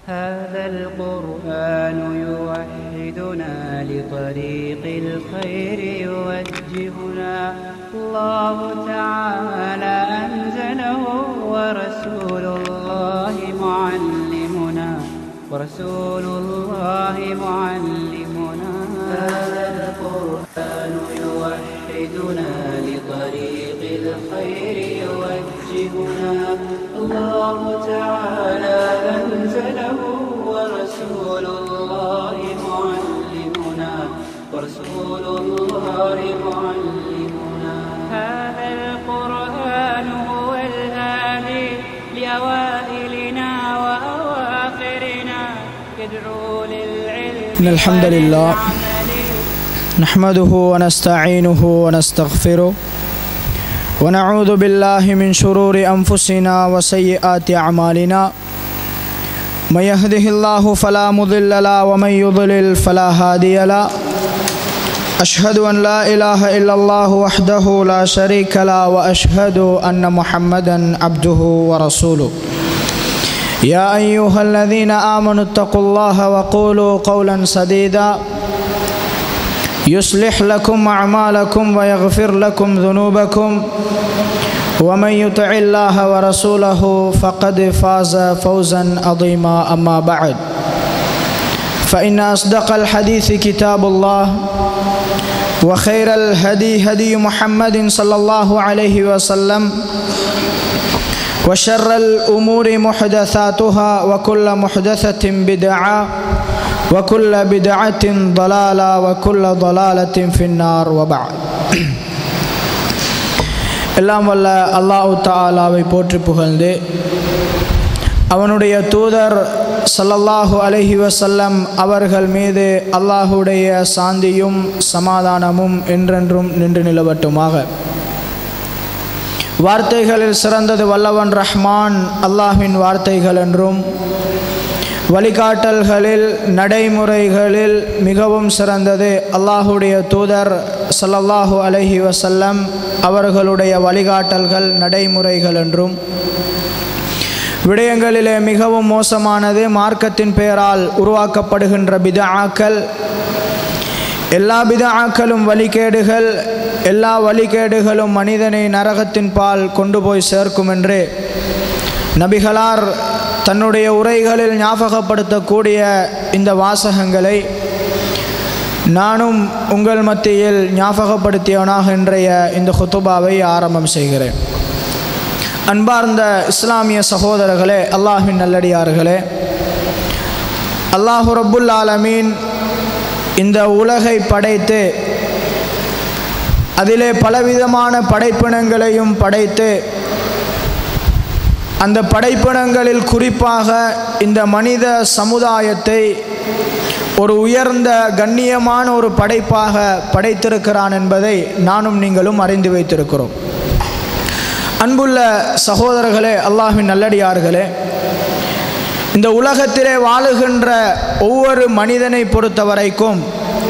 هذا القرآن يوحدنا لطريق الخير يوجهنا الله تعالى أنزله ورسول الله معلمنا ورسول الله معلمنا هذا القرآن يوحدنا لطريق الخير يوجهنا الله تعالى أنزله ورسول الله معلمنا ورسول الله معلمنا هذا القرآن هو الهادي لأوائلنا وأواخرنا يدعو للعلم إن الحمد لله والعمل نحمده ونستعينه ونستغفره ونعوذ بالله من شرور أنفسنا وسيئات أعمالنا من يهده الله فلا مضل له ومن يضلل فلا هادي له أشهد أن لا إله إلا الله وحده لا شريك له وأشهد أن محمدا عبده ورسوله يا أيها الذين آمنوا اتقوا الله وقولوا قولا سديدا يصلح لكم أعمالكم ويغفر لكم ذنوبكم ومن يطع الله ورسوله فقد فاز فوزا عظيما أما بعد فإن أصدق الحديث كتاب الله وخير الهدي هدي محمد صلى الله عليه وسلم وشر الأمور محدثاتها وكل محدثة بدعة وكل بدعة ضلالة وكل ضلالة في النار وبعد எல்லாம் வல்ல அல்லாஹு தாலாவை போற்றி புகழ்ந்து அவனுடைய தூதர் ஸல்லல்லாஹு அலைஹி வஸல்லம் அவர்கள் மீது அல்லாஹுடைய சாந்தியும் சமாதானமும் என்றென்றும் நின்று நிலவட்டுமாக வார்த்தைகளில் சிறந்தது வல்லவன் ரஹ்மான் அல்லாஹ்வின் வார்த்தைகள் என்றும் வழிகாட்டல்களில் நடைமுறைகளில் மிகவும் சிறந்தது அல்லாஹுடைய தூதர் ஸல்லல்லாஹு அலைஹி வஸல்லம் அவர்களுடைய வழிகாட்டல்கள் நடைமுறைகள் என்றும் விடயங்களிலே மிகவும் மோசமானது மார்க்கத்தின் பெயரால் உருவாக்கப்படுகின்ற பிதஆக்கள் எல்லா பிதஆக்களும் வழிகேடுகள் எல்லா வழிகேடுகளும் மனிதனை நரகத்தின் பால் கொண்டு போய் சேர்க்கும் என்று நபிகளார் தன்னுடைய உரைகளில் ஞாபகப்படுத்தக்கூடிய இந்த வாசகங்களை நானும் உங்கள் மத்தியில் ஞாபகப்படுத்தியவனாக இன்றைய இந்த ஹுத்துபாவை ஆரம்பம் செய்கிறேன் அன்பார்ந்த இஸ்லாமிய சகோதரர்களே அல்லாஹின் நல்லடியார்களே அல்லாஹு ரப்புல் ஆலமீன் இந்த உலகை படைத்து அதிலே பலவிதமான படைப்பினங்களையும் படைத்து அந்த படைப்பினங்களில் குறிப்பாக இந்த மனித சமுதாயத்தை ஒரு உயர்ந்த கண்ணியமான ஒரு படைப்பாக படைத்திருக்கிறான் என்பதை நானும் நீங்களும் அறிந்து வைத்திருக்கிறோம் அன்புள்ள சகோதரர்களே அல்லாஹின் நல்லடியார்களே இந்த உலகத்திலே வாழுகின்ற ஒவ்வொரு மனிதனை பொறுத்த வரைக்கும்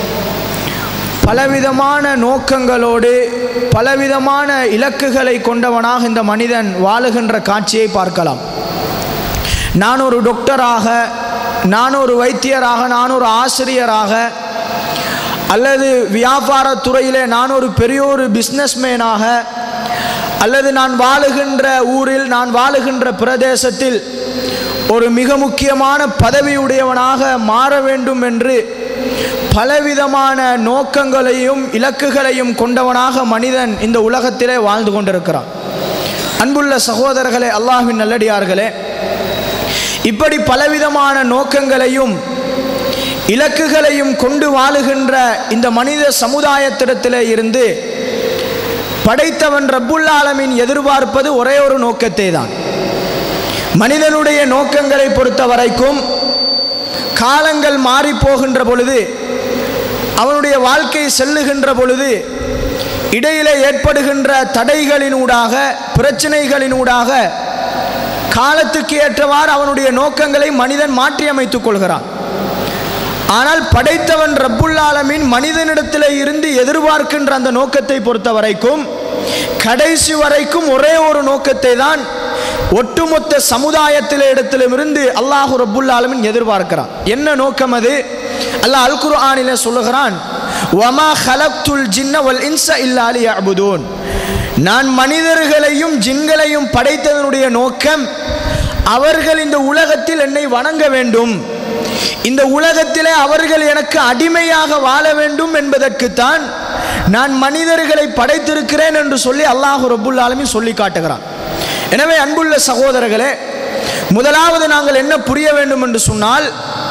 பலவிதமான நோக்கங்களோடு பலவிதமான இலக்குகளை கொண்டவனாக இந்த மனிதன் வாழுகின்ற காட்சியை பார்க்கலாம் நான் ஒரு டாக்டராக நான் ஒரு வைத்தியராக நான் ஒரு ஆசிரியராக அல்லது வியாபாரத் துறையிலே நான் ஒரு பெரிய ஒரு பிஸ்னஸ்மேனாக அல்லது நான் வாழுகின்ற ஊரில் நான் வாழுகின்ற பிரதேசத்தில் ஒரு மிக முக்கியமான பதவியுடையவனாக மாற வேண்டும் என்று பலவிதமான நோக்கங்களையும் இலக்குகளையும் கொண்டவனாக மனிதன் இந்த உலகத்திலே வாழ்ந்து கொண்டிருக்கிறான் அன்புள்ள சகோதரர்களே அல்லாஹ்வின் நல்லடியார்களே இப்படி பலவிதமான நோக்கங்களையும் இலக்குகளையும் கொண்டு வாழுகின்ற இந்த மனித சமுதாயத்திடத்திலே இருந்து படைத்தவன் ரப்புல் ஆலமின் எதிர்பார்ப்பது ஒரே ஒரு நோக்கத்தை தான் மனிதனுடைய நோக்கங்களை பொறுத்த வரைக்கும் காலங்கள் மாறி போகின்ற பொழுது அவனுடைய வாழ்க்கை செல்லுகின்ற பொழுது இடையிலே ஏற்படுகின்ற தடைகளினூடாக பிரச்சனைகளினூடாக காலத்துக்கு ஏற்றவாறு அவனுடைய நோக்கங்களை மனிதன் மாற்றி அமைத்துக் கொள்கிறான் ஆனால் படைத்தவன் ரப்புல் ஆலமீன் மனிதனிடத்தில் இருந்து எதிர்பார்க்கின்ற அந்த நோக்கத்தை பொறுத்த வரைக்கும் கடைசி வரைக்கும் ஒரே ஒரு நோக்கத்தை தான் ஒட்டுமொத்த சமுதாயத்தில இடத்திலுமிருந்து அல்லாஹு ரப்புல் ஆலமின் எதிர்பார்க்கிறான் என்ன நோக்கம் அது அல்லாஹ் அல் குர்ஆனிலே சொல்லுகிறான் வமா ஹலக்துல் ஜின்ன வல் இன்ச இல்லா லியஅபுதூன் நான் மனிதர்களையும் ஜின்களையும் படைத்ததனுடைய நோக்கம் அவர்கள் இந்த உலகத்தில் என்னை வணங்க வேண்டும் இந்த உலகத்திலே அவர்கள் எனக்கு அடிமையாக வாழ வேண்டும் என்பதற்குத்தான் நான் மனிதர்களை படைத்திருக்கிறேன் என்று சொல்லி அல்லாஹ் ரப்புல் ஆலமீன் சொல்லி காட்டுகிறான் எனவே அன்புள்ள சகோதரர்களே முதலாவது நாங்கள் என்ன புரிய வேண்டும் என்று சொன்னால்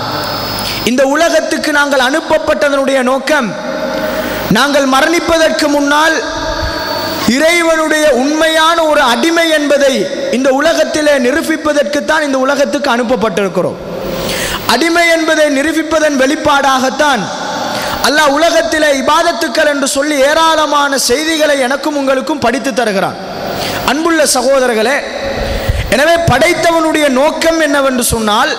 இந்த உலகத்துக்கு நாங்கள் அனுப்பப்பட்டதனுடைய நோக்கம் நாங்கள் மரணிப்பதற்கு முன்னால் இறைவனுடைய உண்மையான ஒரு அடிமை என்பதை இந்த உலகத்திலே நிரூபிப்பதற்குத்தான் இந்த உலகத்துக்கு அனுப்பப்பட்டிருக்கிறோம் அடிமை என்பதை நிரூபிப்பதன் வெளிப்பாடாகத்தான் அல்லாஹ் உலகத்திலே இபாதத்துக்கள் என்று சொல்லி ஏராளமான செய்திகளை எனக்கும் உங்களுக்கும் படித்து தருகிறான் அன்புள்ள சகோதரர்களே எனவே படைத்தவனுடைய நோக்கம் என்னவென்று சொன்னால்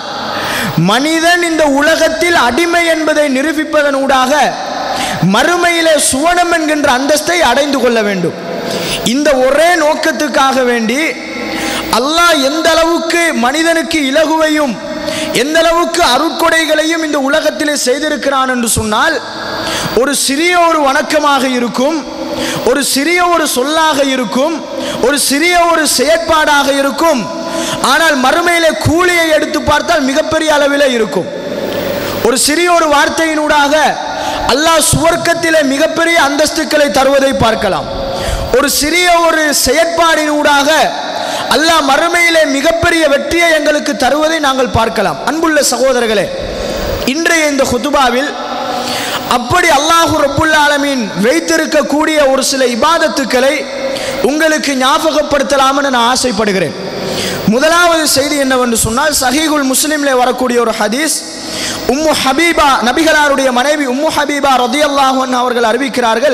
மனிதன் இந்த உலகத்தில் அடிமை என்பதை நிரூபிப்பதனூடாக மறுமையிலே சுவனம் என்கின்ற அந்தஸ்தை அடைந்து கொள்ள வேண்டும் இந்த ஒரே நோக்கத்துக்காக வேண்டி அல்லாஹ் எந்த அளவுக்கு மனிதனுக்கு இலகுவையும் எந்த அளவுக்கு அருட்கொடைகளையும் இந்த உலகத்திலே செய்திருக்கிறான் என்று சொன்னால் ஒரு சிறிய ஒரு வணக்கமாக இருக்கும் ஒரு சிறிய ஒரு சொல்லாக இருக்கும் ஒரு சிறிய ஒரு செயற்பாடாக இருக்கும் ஆனால் மறுமையிலே கூலியை எடுத்து பார்த்தால் மிகப்பெரிய அளவிலே இருக்கும் ஒரு சிறிய ஒரு வார்த்தையினூடாக அல்லாஹ் சுவர்க்கத்திலே மிகப்பெரிய அந்தஸ்துக்களை தருவதை பார்க்கலாம் ஒரு சிறிய ஒரு செயற்பாடினூடாக அல்லாஹ் மறுமையிலே மிகப்பெரிய வெற்றியை எங்களுக்கு தருவதை நாங்கள் பார்க்கலாம் அன்புள்ள சகோதரர்களே இன்றைய இந்த ஹுதுபாவில் அப்படி அல்லாஹு ரப்புல் ஆலமீன் வைத்திருக்கக்கூடிய ஒரு சில இபாதத்துக்களை உங்களுக்கு ஞாபகப்படுத்தலாம்னு நான் ஆசைப்படுகிறேன் முதலாவது செய்தி என்னவென்று சொன்னால் சஹீகுல் முஸ்லிம்ல வரக்கூடிய ஒரு ஹதீஸ் உம்மு ஹபீபா நபிகளாருடைய மனைவி உம்மு ஹபீபா ரதியல்லாஹு அன்ஹா அவர்கள் அறிவிக்கிறார்கள்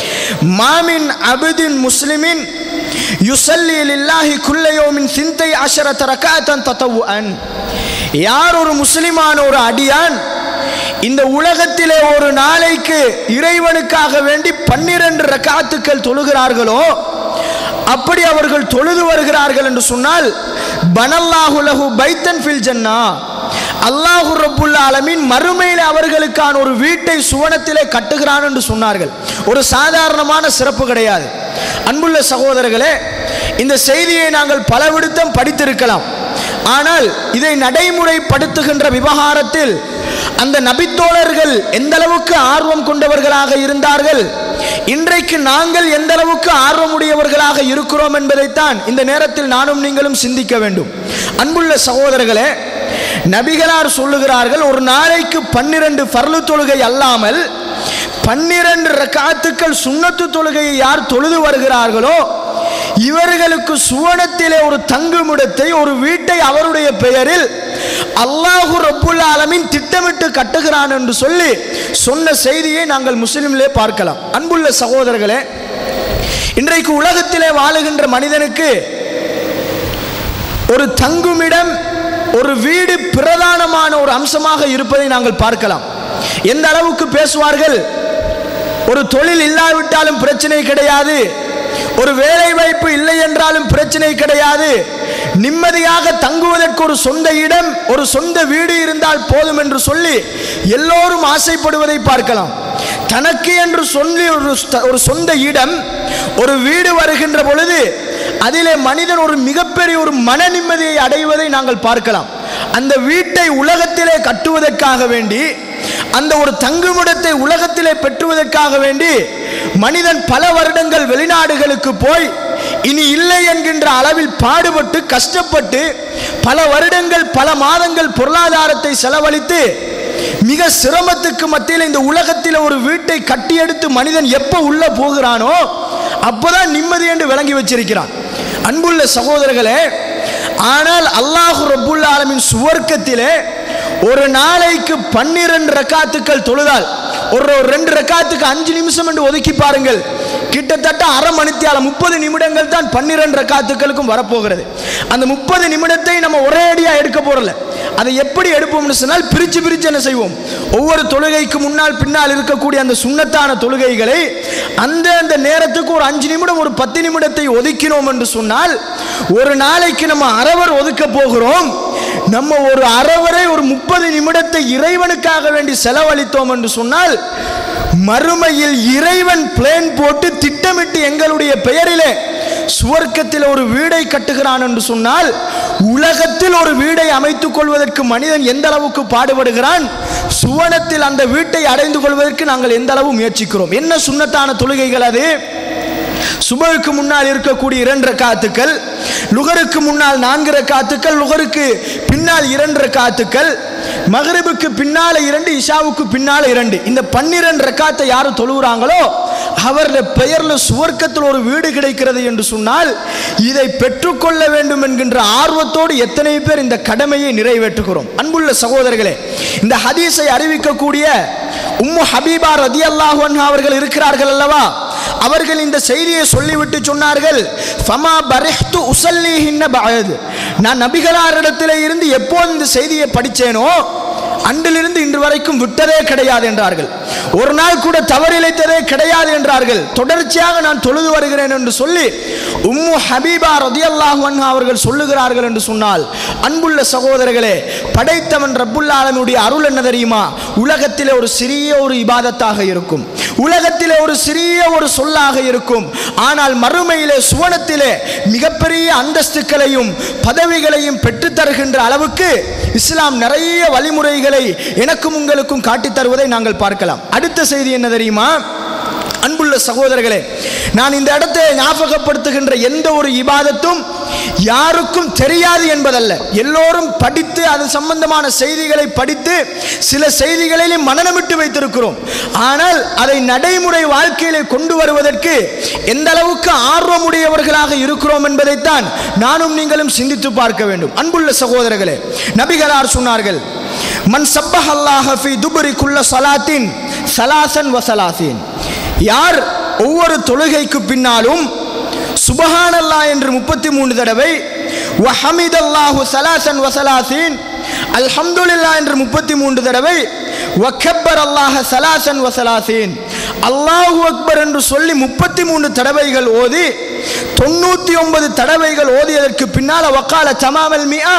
மாமின் அபுதின் முஸ்லிமின் யுசல்லி லில்லாஹி குல்லையோமின் சிந்தை அஷரத் ரகாத்தன் தத்தவுஅன் யார் ஒரு முஸ்லிமான ஒரு அடியான் இந்த உலகத்திலே ஒரு நாளைக்கு இறைவனுக்காக வேண்டி பன்னிரண்டு ரக்காத்துக்கள் தொழுகிறார்களோ அப்படி அவர்கள் தொழுது வருகிறார்கள் என்று சொன்னால் பனல்லாஹு லஹு பைத்தன் ஃபில் ஜன்னா அல்லாஹு ரப்புல் ஆலமீன் மறுமையில் அவர்களுக்கான ஒரு வீட்டை சுவனத்திலே கட்டுகிறான் என்று சொன்னார்கள் ஒரு சாதாரணமான சிறப்பு கிடையாது அன்புள்ள சகோதரர்களே இந்த செய்தியை நாங்கள் பல விடுத்தம் படித்திருக்கலாம் ஆனால் இதை நடைமுறைப்படுத்துகின்ற விவகாரத்தில் அந்த நபித்தோழர்கள் எந்த அளவுக்கு ஆர்வம் கொண்டவர்களாக இருந்தார்கள் இன்றைக்கு நாங்கள் எந்த அளவுக்கு ஆர்வமுடையவர்களாக இருக்கிறோம் என்பதைத்தான் இந்த நேரத்தில் நானும் நீங்களும் சிந்திக்க வேண்டும் அன்புள்ள சகோதரர்களே நபிகளார் சொல்லுகிறார்கள் ஒரு நாளைக்கு பன்னிரண்டு பர்லு தொழுகை அல்லாமல் பன்னிரண்டு ரக்காத்துக்கள் சுண்ணத்து தொழுகையை யார் தொழுது வருகிறார்களோ இவர்களுக்கு சுவனத்திலே ஒரு தங்குமிடத்தை ஒரு வீட்டை அவருடைய பெயரில் அல்லாஹு ரப்புல் ஆலமின் திட்டமிட்டு கட்டுகிறான் என்று சொல்லி சொன்ன செய்தியை நாங்கள் முஸ்லிம்லே பார்க்கலாம் அன்புள்ள சகோதரர்களே இன்றைக்கு உலகத்திலே வாழுகின்ற மனிதனுக்கு ஒரு தங்குமிடம் ஒரு வீடு பிரதானமான ஒரு அம்சமாக இருப்பதை நாங்கள் பார்க்கலாம் எந்த அளவுக்கு பேசுவார்கள் ஒரு தொழில் இல்லாவிட்டாலும் பிரச்சனை கிடையாது ஒரு வேலை வாய்ப்பு இல்லை என்றாலும் பிரச்சனை கிடையாது நிம்மதியாக தங்குவதற்கு ஒரு சொந்த இடம் ஒரு சொந்த வீடு இருந்தால் போதும் என்று சொல்லி எல்லோரும் ஆசைப்படுவதை பார்க்கலாம் தனக்கு என்று சொல்லி ஒரு ஸ்த- ஒரு சொந்த இடம் ஒரு வீடு வருகின்ற பொழுது அதிலே மனிதன் ஒரு மிகப்பெரிய ஒரு மன நிம்மதியை அடைவதை நாங்கள் பார்க்கலாம் அந்த வீட்டை உலகத்திலே கட்டுவதற்காக வேண்டி அந்த ஒரு தங்குமிடத்தை உலகத்திலே பெற்றுவதற்காக வேண்டி மனிதன் பல வருடங்கள் வெளிநாடுகளுக்கு போய் இனி இல்லை என்கின்ற அளவில் பாடுபட்டு கஷ்டப்பட்டு பல வருடங்கள் பல மாதங்கள் பொருளாதாரத்தை செலவழித்து மிக சிரமத்துக்கு மத்தியில் இந்த உலகத்தில் ஒரு வீட்டை கட்டியெடுத்து மனிதன் எப்போ உள்ள போகிறானோ அப்போதான் நிம்மதி என்று விளங்கி வச்சிருக்கிறான் அன்புள்ள சகோதரர்களே ஆனால் அல்லாஹு ரப்புல் ஆலமின் சுவர்க்கத்திலே ஒரு நாளைக்கு பன்னிரண்டு ரக்காத்துக்கள் தொழுதால் ஒரு ஒரு ரெண்டு ரக்காத்துக்கு அஞ்சு நிமிஷம் என்று ஒதுக்கி பாருங்கள் கிட்டத்தட்ட அரை மணித்தியால முப்பது நிமிடங்கள் தான் பன்னிரண்டு ரக்காத்துக்களுக்கும் வரப்போகிறது அந்த முப்பது நிமிடத்தை நம்ம ஒரே அடியா எடுக்க போறல அதை எப்படி எடுப்போம்னு சொன்னால் பிரித்து பிரித்து என்ன செய்வோம் ஒவ்வொரு தொழுகைக்கு முன்னால் பின்னால் இருக்கக்கூடிய அந்த சுண்ணத்தான தொழுகைகளை அந்த அந்த நேரத்துக்கு ஒரு அஞ்சு நிமிடம் ஒரு பத்து நிமிடத்தை ஒதுக்கினோம் என்று சொன்னால் ஒரு நாளைக்கு நம்ம அரவர் ஒதுக்க போகிறோம் நம்ம ஒரு அரவரை ஒரு முப்பது நிமிடத்தை இறைவனுக்காக வேண்டி செலவழித்தோம் என்று சொன்னால் மறுமையில் இறைவன் பிளேன் போட்டு திட்டமிட்டு எங்களுடைய பெயரிலே சுவர்க்கத்தில் ஒரு வீடை கட்டுகிறான் என்று சொன்னால் உலகத்தில் ஒரு வீடை அமைத்துக் கொள்வதற்கு மனிதன் எந்த அளவுக்கு பாடுபடுகிறான் சுவனத்தில் அந்த வீட்டை அடைந்து கொள்வதற்கு நாங்கள் எந்த அளவு முயற்சிக்கிறோம் என்ன சுண்ணத்தான தொழுகைகள் அது சுபருக்கு முன்னால் இருக்கக்கூடிய இரண்டு ரக்காத்துக்கள் லுகருக்கு முன்னால் நான்கு ரக்காத்துக்கள் லுகருக்கு பின்னால் இரண்டு ரக்காத்துக்கள் மகரிபுக்கு பின்னால இரண்டு இஷாவுக்கு பின்னால இரண்டு இந்த பன்னிரண்டு ரக்காத்தை யாரு தொழுகிறாங்களோ அவருடைய பெயர்ல சுவர்க்கத்தில் ஒரு வீடு கிடைக்கிறது என்று சொன்னால் இதை பெற்றுக்கொள்ள வேண்டும் என்கின்ற ஆர்வத்தோடு எத்தனை பேர் இந்த கடமையை நிறைவேற்றுகிறோம் அன்புள்ள சகோதரர்களே இந்த ஹதீஸை அறிவிக்கக்கூடிய உம்மு ஹபீபா ரதி அவர்கள் இருக்கிறார்கள் அல்லவா அவர்கள் இந்த செய்தியை சொல்லிவிட்டு சொன்னார்கள் ஃபமா பரிஹ்து உசல்லிஹின்ன பஅத் நான் நபிகளாரிடத்திலே இருந்து எப்போது இந்த செய்தியை படித்தேனோ அன்றிலிருந்து இன்று வரைக்கும் விட்டதே கிடையாது என்றார்கள் ஒரு நாள் கூட தவறிழைத்ததே கிடையாது என்றார்கள் தொடர்ச்சியாக நான் தொழுது வருகிறேன் என்று சொல்லி உம்மு ஹபீபா ரதியல்லாஹு அன்ஹா அவர்கள் சொல்லுகிறார்கள் என்று சொன்னால் அன்புள்ள சகோதரர்களே படைத்தவன் ரப்புல் ஆலமினுடைய அருள் என்ன தெரியுமா உலகத்திலே ஒரு சிறிய ஒரு இபாதத்தாக இருக்கும் உலகத்திலே ஒரு சிறிய ஒரு சொல்லாக இருக்கும் ஆனால் மறுமையிலே சுவனத்திலே மிகப்பெரிய அந்தஸ்துக்களையும் பதவிகளையும் பெற்றுத் தருகின்ற அளவுக்கு இஸ்லாம் நிறைய வழிமுறைகளை எனக்கும் உங்களுக்கும் காட்டித் தருவதை நாங்கள் பார்க்கலாம் அடுத்த செய்தி என்ன தெரியுமா அன்புள்ள சகோதரர்களே நான் இந்த இடத்தை ஞாபகப்படுத்துகின்ற எந்த ஒரு இபாதத்தும் யாருக்கும் தெரியாது என்பதல்ல எல்லோரும் படித்து அது சம்பந்தமான செய்திகளை படித்து சில செய்திகளிலே மனநமிட்டு வைத்திருக்கிறோம் ஆனால் அதை நடைமுறை வாழ்க்கையிலே கொண்டு வருவதற்கு எந்த அளவுக்கு ஆர்வமுடையவர்களாக இருக்கிறோம் என்பதைத்தான் நானும் நீங்களும் சிந்தித்து பார்க்க வேண்டும் அன்புள்ள சகோதரர்களே நபிகளார் சொன்னார்கள் மன் சப்பஹ் அல்லாஹ ஃபி துபுரி குல்ல சலாத்தின் சலாசன் வசலாசின் யார் ஒவ்வொரு தொழுகைக்கு பின்னாலும் சுபஹானல்லா என்று முப்பத்தி மூன்று தடவை வஹமித் அல்லாஹு சலாசன் வசலாசீன் அல்ஹம்துலில்லா என்று முப்பத்தி மூன்று தடவை வக்கப்பர் அல்லாஹ சலாசன் வசலாசீன் அல்லாஹு அக்பர் என்று சொல்லி முப்பத்தி மூன்று தடவைகள் ஓதி தொண்ணூத்தி ஒன்பது தடவைகள் ஓதியதற்கு பின்னால் வக்கால தமாமல் மியா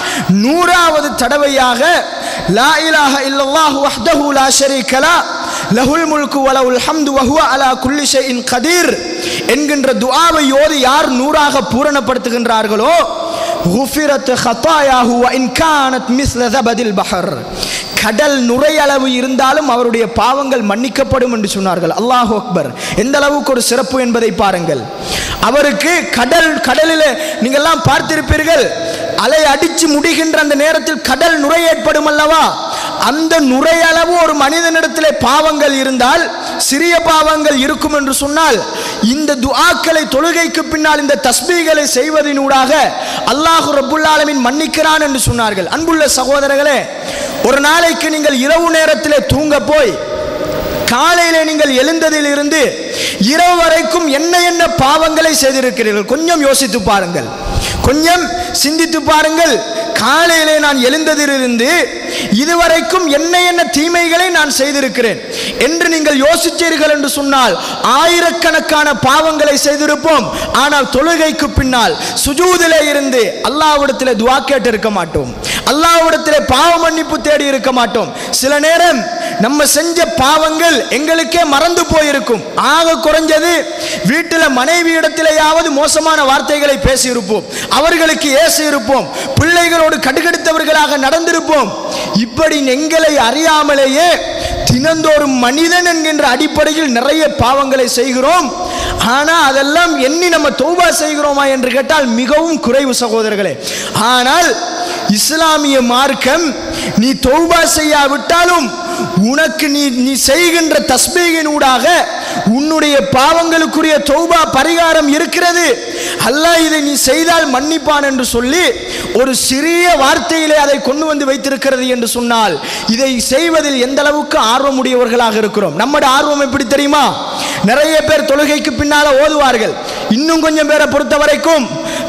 நூறாவது தடவையாக லா இலாஹ இல்லல்லாஹு வஹ்தஹு லா ஷரீக லா லஹுல் முல்கு வலவுல் ஹம்து வஹுவ அலா குல்லி ஷைஇன் கதீர் என்கின்ற துஆவை ஓதி யார் நூறாக பூரணப்படுத்துகின்றார்களோ குஃபிரத் ஹதாயாஹு வ இன் கானத் மிஸ்ல ஜபதில் பஹர் கடல் நுரையளவு இருந்தாலும் அவருடைய பாவங்கள் மன்னிக்கப்படும் என்று சொன்னார்கள் அல்லாஹ் அக்பர் எந்த அளவுக்கு ஒரு சிறப்பு என்பதை பாருங்கள் அவருக்கு கடல் கடலில் நீங்கள்லாம் பார்த்திருப்பீர்கள் அலை அடிச்சு முடிகின்ற அந்த நேரத்தில் கடல் நுரை ஏற்படும் அல்லவா அந்த நுரையளவு ஒரு மனிதனிடத்திலே பாவங்கள் இருந்தால் சிறிய பாவங்கள் இருக்கும் என்று சொன்னால் இந்த துஆக்களை தொழுகைக்கு பின்னால் இந்த தஸ்பீகளை செய்வதனூடாக அல்லாஹு ரப்புல் ஆலமீன் மன்னிக்கிறான் என்று சொன்னார்கள் அன்புள்ள சகோதரர்களே ஒரு நாளைக்கு நீங்கள் இரவு நேரத்திலே தூங்க போய் காலையிலே நீங்கள் எழுந்ததில் இருந்து இரவு வரைக்கும் என்ன என்ன பாவங்களை செய்திருக்கிறீர்கள் கொஞ்சம் யோசித்து பாருங்கள் கொஞ்சம் சிந்தித்து பாருங்கள் காலையிலே நான் எழுந்ததிலிருந்து இதுவரைக்கும் என்ன என்ன தீமைகளை நான் செய்திருக்கிறேன் என்று நீங்கள் யோசித்தீர்கள் என்று சொன்னால் ஆயிரக்கணக்கான பாவங்களை செய்திருப்போம் ஆனால் தொழுகைக்கு பின்னால் சுஜூதிலே இருந்து அல்லாவிடத்தில் துவா கேட்டு இருக்க மாட்டோம் அல்லாவிடத்திலே பாவ மன்னிப்பு தேடி இருக்க மாட்டோம் சில நேரம் நம்ம செஞ்ச பாவங்கள் எங்களுக்கே மறந்து போயிருக்கும் ஆக குறைஞ்சது வீட்டில் மனைவி இடத்திலேயாவது மோசமான வார்த்தைகளை பேசியிருப்போம் அவர்களுக்கு ஏசி இருப்போம் பிள்ளைகளோடு கடுகடுத்தவர்களாக நடந்திருப்போம் இப்படி எங்களை அறியாமலேயே தினந்தோறும் மனிதன் என்கின்ற அடிப்படையில் நிறைய பாவங்களை செய்கிறோம் ஆனால் அதெல்லாம் எண்ணி நம்ம தௌபா செய்கிறோமா என்று கேட்டால் மிகவும் குறைவு சகோதரர்களே ஆனால் இஸ்லாமிய மார்க்கம் நீ தௌபா செய்யாவிட்டாலும் உனக்கு நீ நீ செய்கின்ற தஸ்பீகினூடாக உன்னுடைய பாவங்களுக்குரிய தௌபா பரிகாரம் இருக்கிறது அல்லாஹ் இதை நீ செய்தால் மன்னிப்பான் என்று சொல்லி ஒரு சிறிய வார்த்தையிலே அதை கொண்டு வந்து வைத்திருக்கிறது என்று சொன்னால் இதை செய்வதில் எந்த அளவுக்கு ஆர்வமுடையவர்களாக இருக்கிறோம் நம்முடைய ஆர்வம் எப்படி தெரியுமா நிறைய பேர் தொழுகைக்கு பின்னால ஓதுவார்கள் இன்னும் கொஞ்சம் பேரை பொறுத்த வரைக்கும்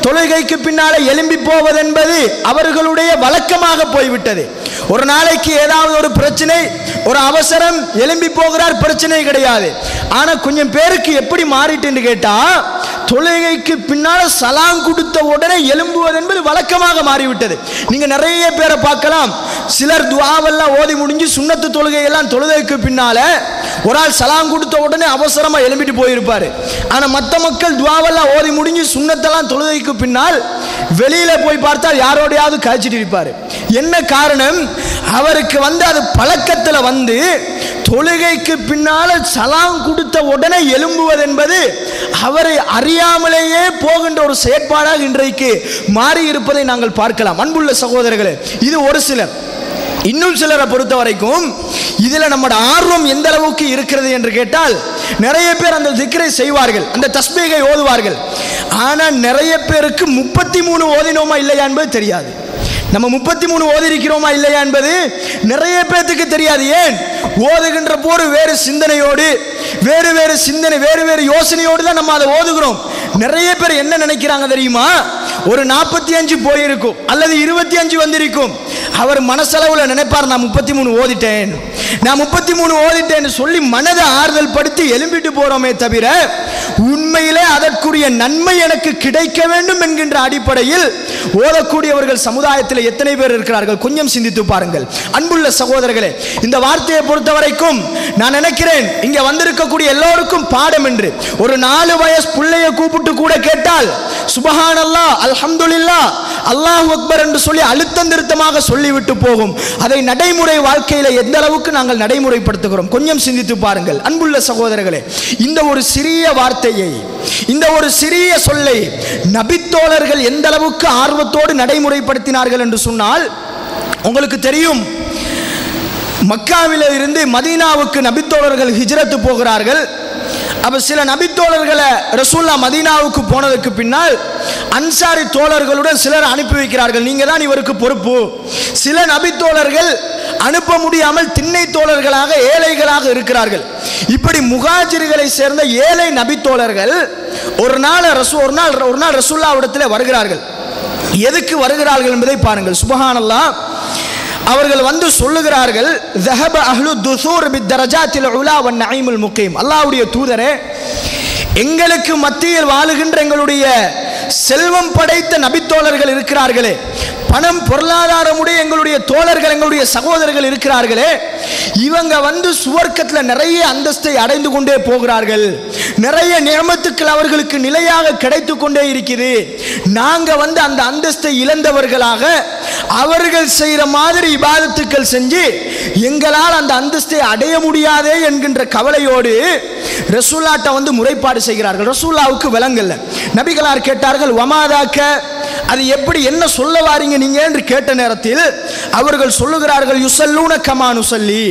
தொழுகைக்கு பின்னால எழும்பி போவது என்பது அவர்களுடைய வழக்கமாக போய்விட்டது ஒரு நாளைக்கு ஏதாவது ஒரு பிரச்சனை ஒரு அவசரம் எழும்பி போகிறார் பிரச்சனை கிடையாது ஆனா கொஞ்சம் பேருக்கு எப்படி மாறிட்டுன்னு கேட்டா தொழுகைக்கு பின்னால சலாம் கொடுத்த உடனே எழும்புவது என்பது வழக்கமாக மாறிவிட்டது நீங்க நிறைய பேரை பார்க்கலாம் சிலர் துவாவெல்லாம் ஓதி முடிஞ்சு சுண்ணத்து தொழுகையெல்லாம் தொழுகைக்கு பின்னால ஒரு ஆள் சலாம் கொடுத்த உடனே அவசரமா எழும்பிட்டு போயிருப்பாரு ஆனா மற்ற மக்கள் துவாவெல்லாம் ஓதி முடிஞ்சு சுண்ணத்தெல்லாம் தொழுகைக்கு பின்னால் வெளியில போய் பார்த்தால் யாரோடையாவது காய்ச்சிட்டு இருப்பாரு என்ன காரணம் அவருக்கு வந்து அது பழக்கத்துல வந்து தொழுகைக்கு பின்னால சலாம் கொடுத்த உடனே எழும்புவது என்பது அவரை அறியாமலேயே போகின்ற ஒரு செயற்பாடாக இன்றைக்கு மாறி இருப்பதை நாங்கள் பார்க்கலாம் அன்புள்ள சகோதரர்களே இது ஒரு சிலர் இன்னும் சிலரை பொறுத்த வரைக்கும் இதுல நம்மட ஆர்வம் எந்த அளவுக்கு இருக்கிறது என்று கேட்டால் நிறைய பேர் அந்த திக்ரை செய்வார்கள் அந்த தஸ்பீகை ஓதுவார்கள் ஆனா நிறைய பேருக்கு முப்பத்தி மூணு ஓதினோமா இல்லையா என்பது தெரியாது நம்ம முப்பத்தி மூணு ஓதி இருக்கிறோமா இல்லையா என்பது நிறைய பேர்த்துக்கு தெரியாது ஏன் ஓதுகின்ற போது வேறு சிந்தனையோடு வேறு வேறு சிந்தனை வேறு வேறு யோசனையோடு தான் நம்ம அதை ஓதுகிறோம் நிறைய பேர் என்ன நினைக்கிறாங்க தெரியுமா ஒரு நாற்பத்தி அஞ்சு போயிருக்கும் அல்லது இருபத்தி அஞ்சு வந்திருக்கும் அவர் மனசளவில் நினைப்பார் நான் முப்பத்தி மூணு ஓதிட்டேன் நான் முப்பத்தி மூணு ஓதிட்டேன்னு சொல்லி மனதை ஆறுதல் படுத்தி எழும்பிட்டு போறோமே தவிர உண்மையிலே அதற்குரிய நன்மை எனக்கு கிடைக்க வேண்டும் என்கின்ற அடிப்படையில் ஓதக்கூடியவர்கள் சமுதாயத்தில் எத்தனை பேர் இருக்கிறார்கள் கொஞ்சம் சிந்தித்து பாருங்கள் அன்புள்ள சகோதரர்களே இந்த வார்த்தையை பொறுத்த வரைக்கும் நான் நினைக்கிறேன் இங்க வந்திருக்கக்கூடிய எல்லோருக்கும் பாடம் என்று ஒரு நாலு வயசு பிள்ளைய கூப்பிட்டு கூட கேட்டால் சுபஹானல்லா அல்ஹம்துலில்லா அல்லாஹ் அக்பர் என்று சொல்லி அழுத்தம் திருத்தமாக சொல்லிவிட்டு போகும் அதை நடைமுறை வாழ்க்கையில எந்த அளவுக்கு நாங்கள் நடைமுறைப்படுத்துகிறோம் கொஞ்சம் சிந்தித்து பாருங்கள் அன்புள்ள சகோதரர்களே இந்த ஒரு சிறிய வார்த்தையை இந்த ஒரு சிறிய சொல்லை நபித்தோழர்கள் எந்த அளவுக்கு ஆர்வத்தோடு நடைமுறைப்படுத்தினார்கள் என்று சொன்னால் உங்களுக்கு தெரியும் மக்காவில இருந்து மதீனாவுக்கு நபித்தோழர்கள் ஹிஜ்ரத்து போகிறார்கள் அப்ப சில நபித்தோழர்களை ரசூல்லா மதீனாவுக்கு போனதுக்கு பின்னால் அன்சாரி தோழர்களுடன் சிலர் அனுப்பி வைக்கிறார்கள் நீங்க தான் இவருக்கு பொறுப்பு சில நபித்தோழர்கள் அனுப்ப முடியாமல் திண்ணை தோழர்களாக ஏழைகளாக இருக்கிறார்கள் இப்படி முகாஜிர்களை சேர்ந்த ஏழை நபித்தோழர்கள் ஒரு நாள் ரசூ ஒரு நாள் ஒரு நாள் ரசூல்லாவிடத்தில் வருகிறார்கள் எதுக்கு வருகிறார்கள் என்பதை பாருங்கள் சுபஹானல்லாஹ் அவர்கள் வந்து சொல்லுகிறார்கள் ذهب اهل الدثور بالدرجات العلى والنعيم المقيم அல்லாஹ்வுடைய தூதரே எங்களுக்கு மத்தியில் வாழுகின்ற எங்களுடைய செல்வம் படைத்த நபித்தோழர்கள் இருக்கிறார்களே பணம் பொருளாதாரமுடைய எங்களுடைய தோழர்கள் எங்களுடைய சகோதரர்கள் இருக்கிறார்களே இவங்க வந்து சுவர்க்கத்தில் நிறைய அந்தஸ்தை அடைந்து கொண்டே போகிறார்கள் நிறைய நியமத்துக்கள் அவர்களுக்கு நிலையாக கிடைத்து கொண்டே இருக்குது நாங்க வந்து அந்த அந்தஸ்தை இழந்தவர்களாக அவர்கள் செய்யற மாதிரி இபாதத்துக்கள் செஞ்சு எங்களால் அந்த அந்தஸ்தை அடைய முடியாதே என்கின்ற கவலையோடு ரசூல்லாட்ட வந்து முறைப்பாடு செய்கிறார்கள் ரசூல்லாவுக்கு விளங்கல்ல நபிகளார் கேட்டார்கள் வமாதாக்க அது எப்படி என்ன சொல்ல வாரீங்க நீங்க என்று கேட்ட நேரத்தில் அவர்கள் சொல்லுகிறார்கள் யுசல்லூன கமானு சொல்லி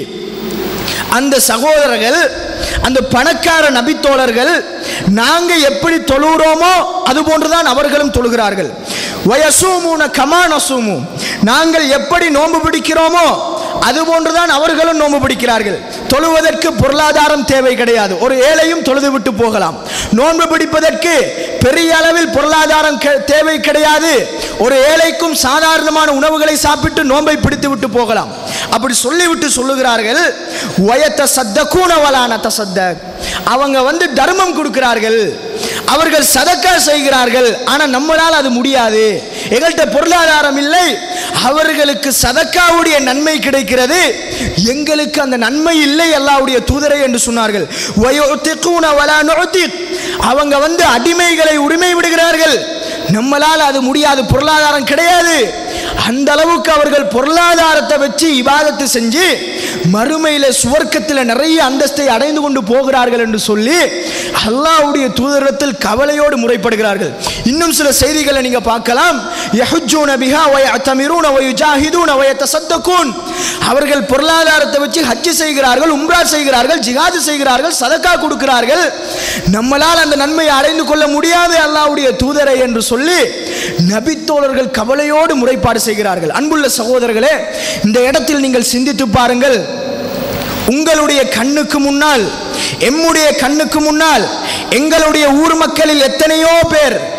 அந்த சகோதரர்கள் அந்த பணக்கார நபித்தோழர்கள் நாங்க எப்படி தொழுகிறோமோ அது போன்றுதான் அவர்களும் தொழுகிறார்கள் வயசூமுன கமானசூமு நாங்கள் எப்படி நோன்பு பிடிக்கிறோமோ அது போன்றுதான் அவர்களும் நோன்பு பிடிக்கிறார்கள் தொழுவதற்கு பொருளாதாரம் தேவை கிடையாது ஒரு ஏழையும் தொழுது விட்டு போகலாம் நோன்பு பிடிப்பதற்கு பெரிய அளவில் பொருளாதாரம் கே- தேவை கிடையாது ஒரு ஏழைக்கும் சாதாரணமான உணவுகளை சாப்பிட்டு நோன்பை பிடித்து விட்டு போகலாம் அப்படி சொல்லிவிட்டு சொல்லுகிறார்கள் வயத்த சத்த கூணவலான தசத்த அவங்க வந்து தர்மம் கொடுக்கிறார்கள் அவர்கள் சதக்கா செய்கிறார்கள் ஆனா நம்மளால் அது முடியாது எங்கள்கிட்ட பொருளாதாரம் இல்லை அவர்களுக்கு சதக்காவுடைய நன்மை கிடைக்கிறது எங்களுக்கு அந்த நன்மை இல்லை அல்லாவுடைய தூதரை என்று சொன்னார்கள் வயோத்திக்கூன வலா நுஅத்திக். அவங்க வந்து அடிமைகளை உரிமை விடுகிறார்கள் நம்மளால் அது முடியாது பொருளாதாரம் கிடையாது அந்த அளவுக்கு அவர்கள் பொருளாதாரத்தை வச்சு இபாதத்து செஞ்சு மறுமையில சுவர்க்கத்தில் நிறைய அந்தஸ்தை அடைந்து கொண்டு போகிறார்கள் என்று சொல்லி அல்லாஹ்வுடைய தூதரத்தில் கவலையோடு முறைப்படுகிறார்கள் இன்னும் சில செய்திகளை நீங்க பார்க்கலாம் யஹுஜூன பிஹா வய அத்தமிரூன வயுஜாஹிதூன வய தசத்தக்கூன் அவர்கள் பொருளாதாரத்தை வச்சு ஹஜ்ஜு செய்கிறார்கள் உம்ரா செய்கிறார்கள் ஜிஹாது செய்கிறார்கள் சதக்கா கொடுக்கிறார்கள் நம்மளால் அந்த நன்மையை அடைந்து கொள்ள முடியாது அல்லாஹ்வுடைய தூதரை என்று சொல்லி நபித்தோழர்கள் கவலையோடு முறைப்பாடு செய்கிறார்கள் அன்புள்ள சகோதரர்களே இந்த இடத்தில் நீங்கள் சிந்தித்து பாருங்கள் உங்களுடைய கண்ணுக்கு முன்னால் எம்முடைய கண்ணுக்கு முன்னால் எங்களுடைய ஊர் மக்களில் எத்தனையோ பேர்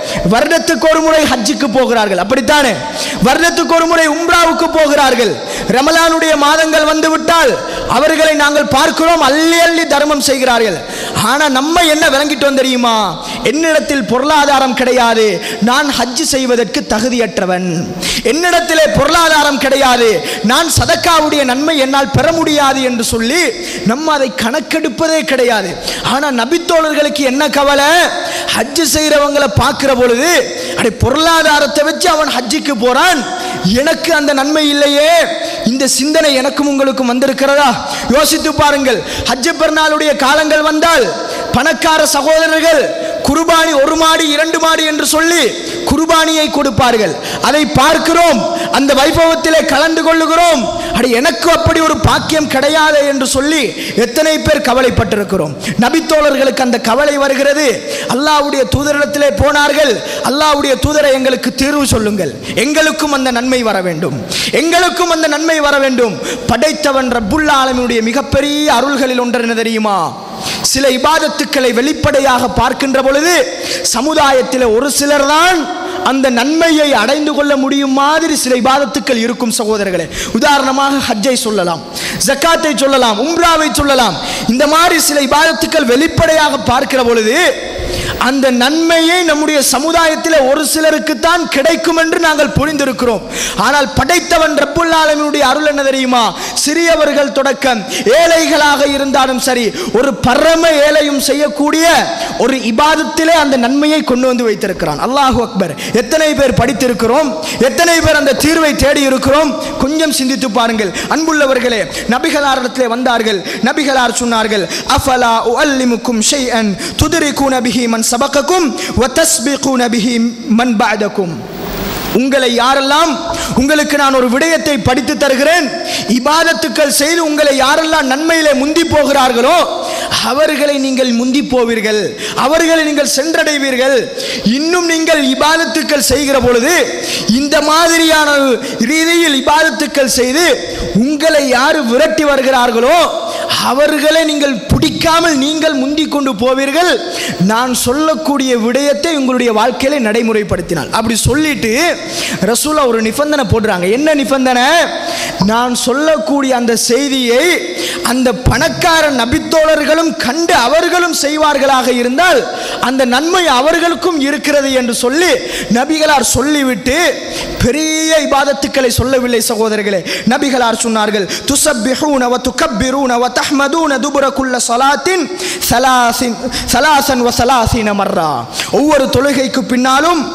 வருடத்துக்கு ஒரு முறை ஹஜ்ஜுக்கு போகிறார்கள் அப்படித்தானே வருடத்துக்கு ஒரு முறை உம்ராவுக்கு போகிறார்கள் ரமலானுடைய மாதங்கள் வந்து விட்டால் அவர்களை நாங்கள் பார்க்கிறோம் அள்ளி அள்ளி தர்மம் செய்கிறார்கள் ஆனா நம்ம என்ன விளங்கிட்டோம் தெரியுமா என்னிடத்தில் பொருளாதாரம் கிடையாது நான் ஹஜ் செய்வதற்கு தகுதியற்றவன் என்னிடத்திலே பொருளாதாரம் கிடையாது நான் சதக்காவுடைய நன்மை என்னால் பெற முடியாது என்று சொல்லி நம்ம அதை கணக்கெடுப்பதே கிடையாது ஆனா நபித்தோழர்களுக்கு என்ன கவலை ஹஜ் செய்கிறவங்களை பார்க்கிற பொழுது அடே பொருளாதாரத்தை வச்சு அவன் ஹஜ்ஜுக்கு போறான் எனக்கு அந்த நன்மை இல்லையே இந்த சிந்தனை எனக்கும் உங்களுக்கும் வந்திருக்கிறதா யோசித்து பாருங்கள் ஹஜ்ஜ பெருநாளுடைய காலங்கள் வந்தால் பணக்கார சகோதரர்கள் குர்பானி ஒரு மாடி இரண்டு மாடி என்று சொல்லி குர்பானியை கொடுப்பார்கள் அதை பார்க்கிறோம் அந்த வைபவத்திலே கலந்து கொள்ளுகிறோம் அடி எனக்கு அப்படி ஒரு பாக்கியம் கிடையாது என்று சொல்லி எத்தனை பேர் கவலைப்பட்டிருக்கிறோம் நபித்தோழர்களுக்கு அந்த கவலை வருகிறது அல்லாஹ்வுடைய தூதரிடத்திலே போனார்கள் அல்லாஹ்வுடைய தூதரை எங்களுக்கு தீர்வு சொல்லுங்கள் எங்களுக்கும் அந்த நன்மை வர வேண்டும் எங்களுக்கும் அந்த நன்மை வர வேண்டும் படைத்தவன் ரப்புல் ஆலமினுடைய மிகப்பெரிய அருள்களில் ஒன்று என்ன தெரியுமா சில இபாதத்துக்களை வெளிப்படையாக பார்க்கின்ற பொழுது சமுதாயத்தில் ஒரு சிலர் தான் அந்த நன்மையை அடைந்து கொள்ள முடியும் மாதிரி சில இபாதத்துக்கள் இருக்கும் சகோதரர்களே உதாரணமாக ஹஜ்ஜை சொல்லலாம் ஜக்காத்தை சொல்லலாம் உம்ராவை சொல்லலாம் இந்த மாதிரி சில இபாதத்துக்கள் வெளிப்படையாக பார்க்கிற பொழுது அந்த நன்மையை நம்முடைய சமுதாயத்தில் ஒரு சிலருக்கு தான் கிடைக்கும் என்று நாங்கள் புரிந்திருக்கிறோம் ஆனால் படைத்தவன் ரப்புல் ஆலமீனுடைய அருள் என்ன தெரியுமா சிறியவர்கள் தொடக்கம் ஏழைகளாக இருந்தாலும் சரி ஒரு பரம ஏழையும் செய்யக்கூடிய ஒரு இபாதத்திலே அந்த நன்மையை கொண்டு வந்து வைத்திருக்கிறான் அல்லாஹு அக்பர் எத்தனை பேர் படித்திருக்கிறோம் எத்தனை பேர் அந்த தீர்வை தேடி இருக்கிறோம் கொஞ்சம் சிந்தித்து பாருங்கள் அன்புள்ளவர்களே நபிகளாரிடத்திலே வந்தார்கள் நபிகளார் சொன்னார்கள் அஃபலா உஅல்லிமுக்கும் ஷைஅன் துத்ரிகூன பிஹி மன் சபகக்கும் வ தஸ்பிகூன பிஹி மன் பஅதக்கும் உங்களை யாரெல்லாம் உங்களுக்கு நான் ஒரு விடயத்தை படித்து தருகிறேன் இபாதத்துக்கள் செய்து உங்களை யாரெல்லாம் நன்மையிலே முந்தி போகிறார்களோ அவர்களை நீங்கள் முந்தி போவீர்கள் அவர்களை நீங்கள் சென்றடைவீர்கள் இன்னும் நீங்கள் இபாதத்துக்கள் செய்கிற பொழுது இந்த மாதிரியான ரீதியில் இபாதத்துக்கள் செய்து உங்களை யார் விரட்டி வருகிறார்களோ அவர்களை நீங்கள் பிடிக்காமல் நீங்கள் முந்தி கொண்டு போவீர்கள் நான் சொல்லக்கூடிய விடயத்தை உங்களுடைய வாழ்க்கையில நடைமுறைப்படுத்தினால் அப்படி சொல்லிட்டு ரசூலா ஒரு நிபந்தனை போடுறாங்க என்ன நிபந்தனை நான் சொல்லக்கூடிய அந்த செய்தியை அந்த பணக்கார நபித்தோழர்களும் கண்டு அவர்களும் செய்வார்களாக இருந்தால் அந்த நன்மை அவர்களுக்கும் இருக்கிறது என்று சொல்லி நபிகளார் சொல்லிவிட்டு பெரிய இபாதத்துக்களை சொல்லவில்லை சகோதரர்களே நபிகளார் சொன்னார்கள் துசப்பிஹூன வ துகப்பிரூன வ தஹ்மதூன துபுர குல்ல ஸலாத்தின் ஸலாசின் ஸலாசன் வ ஸலாசீன மர்ரா ஒவ்வொரு தொழுகைக்கு பின்னாலும்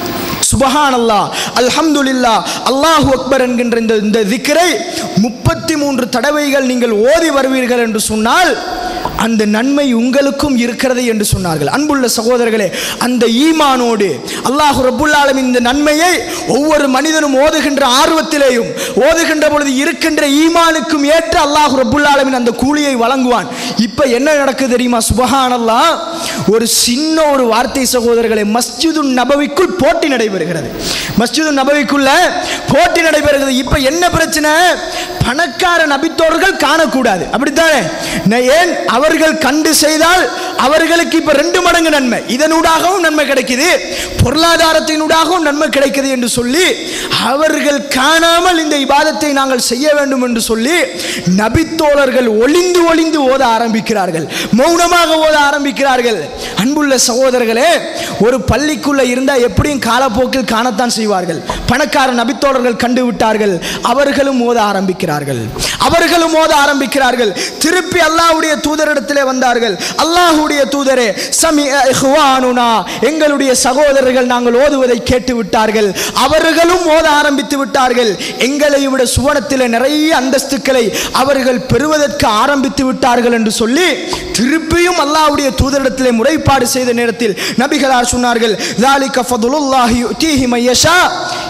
சுபஹான் அல்லாஹ் அல்ஹம்துலில்லா அல்லாஹு அக்பர் என்கின்ற இந்த இந்த திக்கரை முப்பத்தி மூன்று தடவைகள் நீங்கள் ஓதி வருவீர்கள் என்று சொன்னால் அந்த நன்மை உங்களுக்கும் இருக்கிறது என்று சொன்னார்கள் அன்புள்ள சகோதரர்களே அந்த ஈமானோடு அல்லாஹ் ரப்புல் ஆலமீன் இந்த நன்மையை ஒவ்வொரு மனிதனும் ஓதுகின்ற ஆர்வத்திலேயும் ஓதுகின்ற பொழுது இருக்கின்ற ஈமானுக்கும் ஏற்ற அல்லாஹ் ரப்புல் ஆலமீன் அந்த கூலியை வழங்குவான் இப்போ என்ன நடக்குது தெரியுமா சுபஹானல்லாஹ் ஒரு சின்ன ஒரு வார்த்தை சகோதரர்களே மஸ்ஜிது நபவிக்குள் போட்டி நடைபெறுகிறது மஸ்ஜிது நபவிக்குள்ள போட்டி நடைபெறுகிறது இப்போ என்ன பிரச்சனை பணக்கார நபித்தோர்கள் காணக்கூடாது அப்படித்தானே நான் ஏன் அவர்கள் கண்டு செய்தால் அவர்களுக்கு இப்ப ரெண்டு மடங்கு நன்மை இதனூடாகவும் நன்மை கிடைக்குது பொருளாதாரத்தினூடாகவும் நன்மை கிடைக்குது என்று சொல்லி அவர்கள் காணாமல் இந்த இபாதத்தை நாங்கள் செய்ய வேண்டும் என்று சொல்லி நபித்தோழர்கள் ஒளிந்து ஒளிந்து ஓத ஆரம்பிக்கிறார்கள் மௌனமாக ஓத ஆரம்பிக்கிறார்கள் அன்புள்ள சகோதரர்களே ஒரு பள்ளிக்குள்ள இருந்தா எப்படியும் காலப்போக்கில் காணத்தான் செய்வார்கள் பணக்கார நபித்தோழர்கள் கண்டு விட்டார்கள் அவர்களும் ஓத ஆரம்பிக்கிறார்கள் அவர்களும் ஓத ஆரம்பிக்கிறார்கள் திருப்பி அல்லாஹ்வுடைய தூதரிடத்திலே வந்தார்கள் அல்லாஹ்வுடைய தூதரே சமி இஹ்வானுனா எங்களுடைய சகோதரர்கள் நாங்கள் ஓதுவதை கேட்டு விட்டார்கள் அவர்களும் ஓத ஆரம்பித்து விட்டார்கள் எங்களை விட சுவனத்திலே நிறைய அந்தஸ்துக்களை அவர்கள் பெறுவதற்கு ஆரம்பித்து விட்டார்கள் என்று சொல்லி திருப்பியும் அல்லாஹ்வுடைய தூதரிடத்திலே முறைப்பாடு செய்த நேரத்தில் நபிகளார் சொன்னார்கள் ذَلِكَ فَضْلُ اللَّهِ يُؤْتِيهِ مَن يَشَاءُ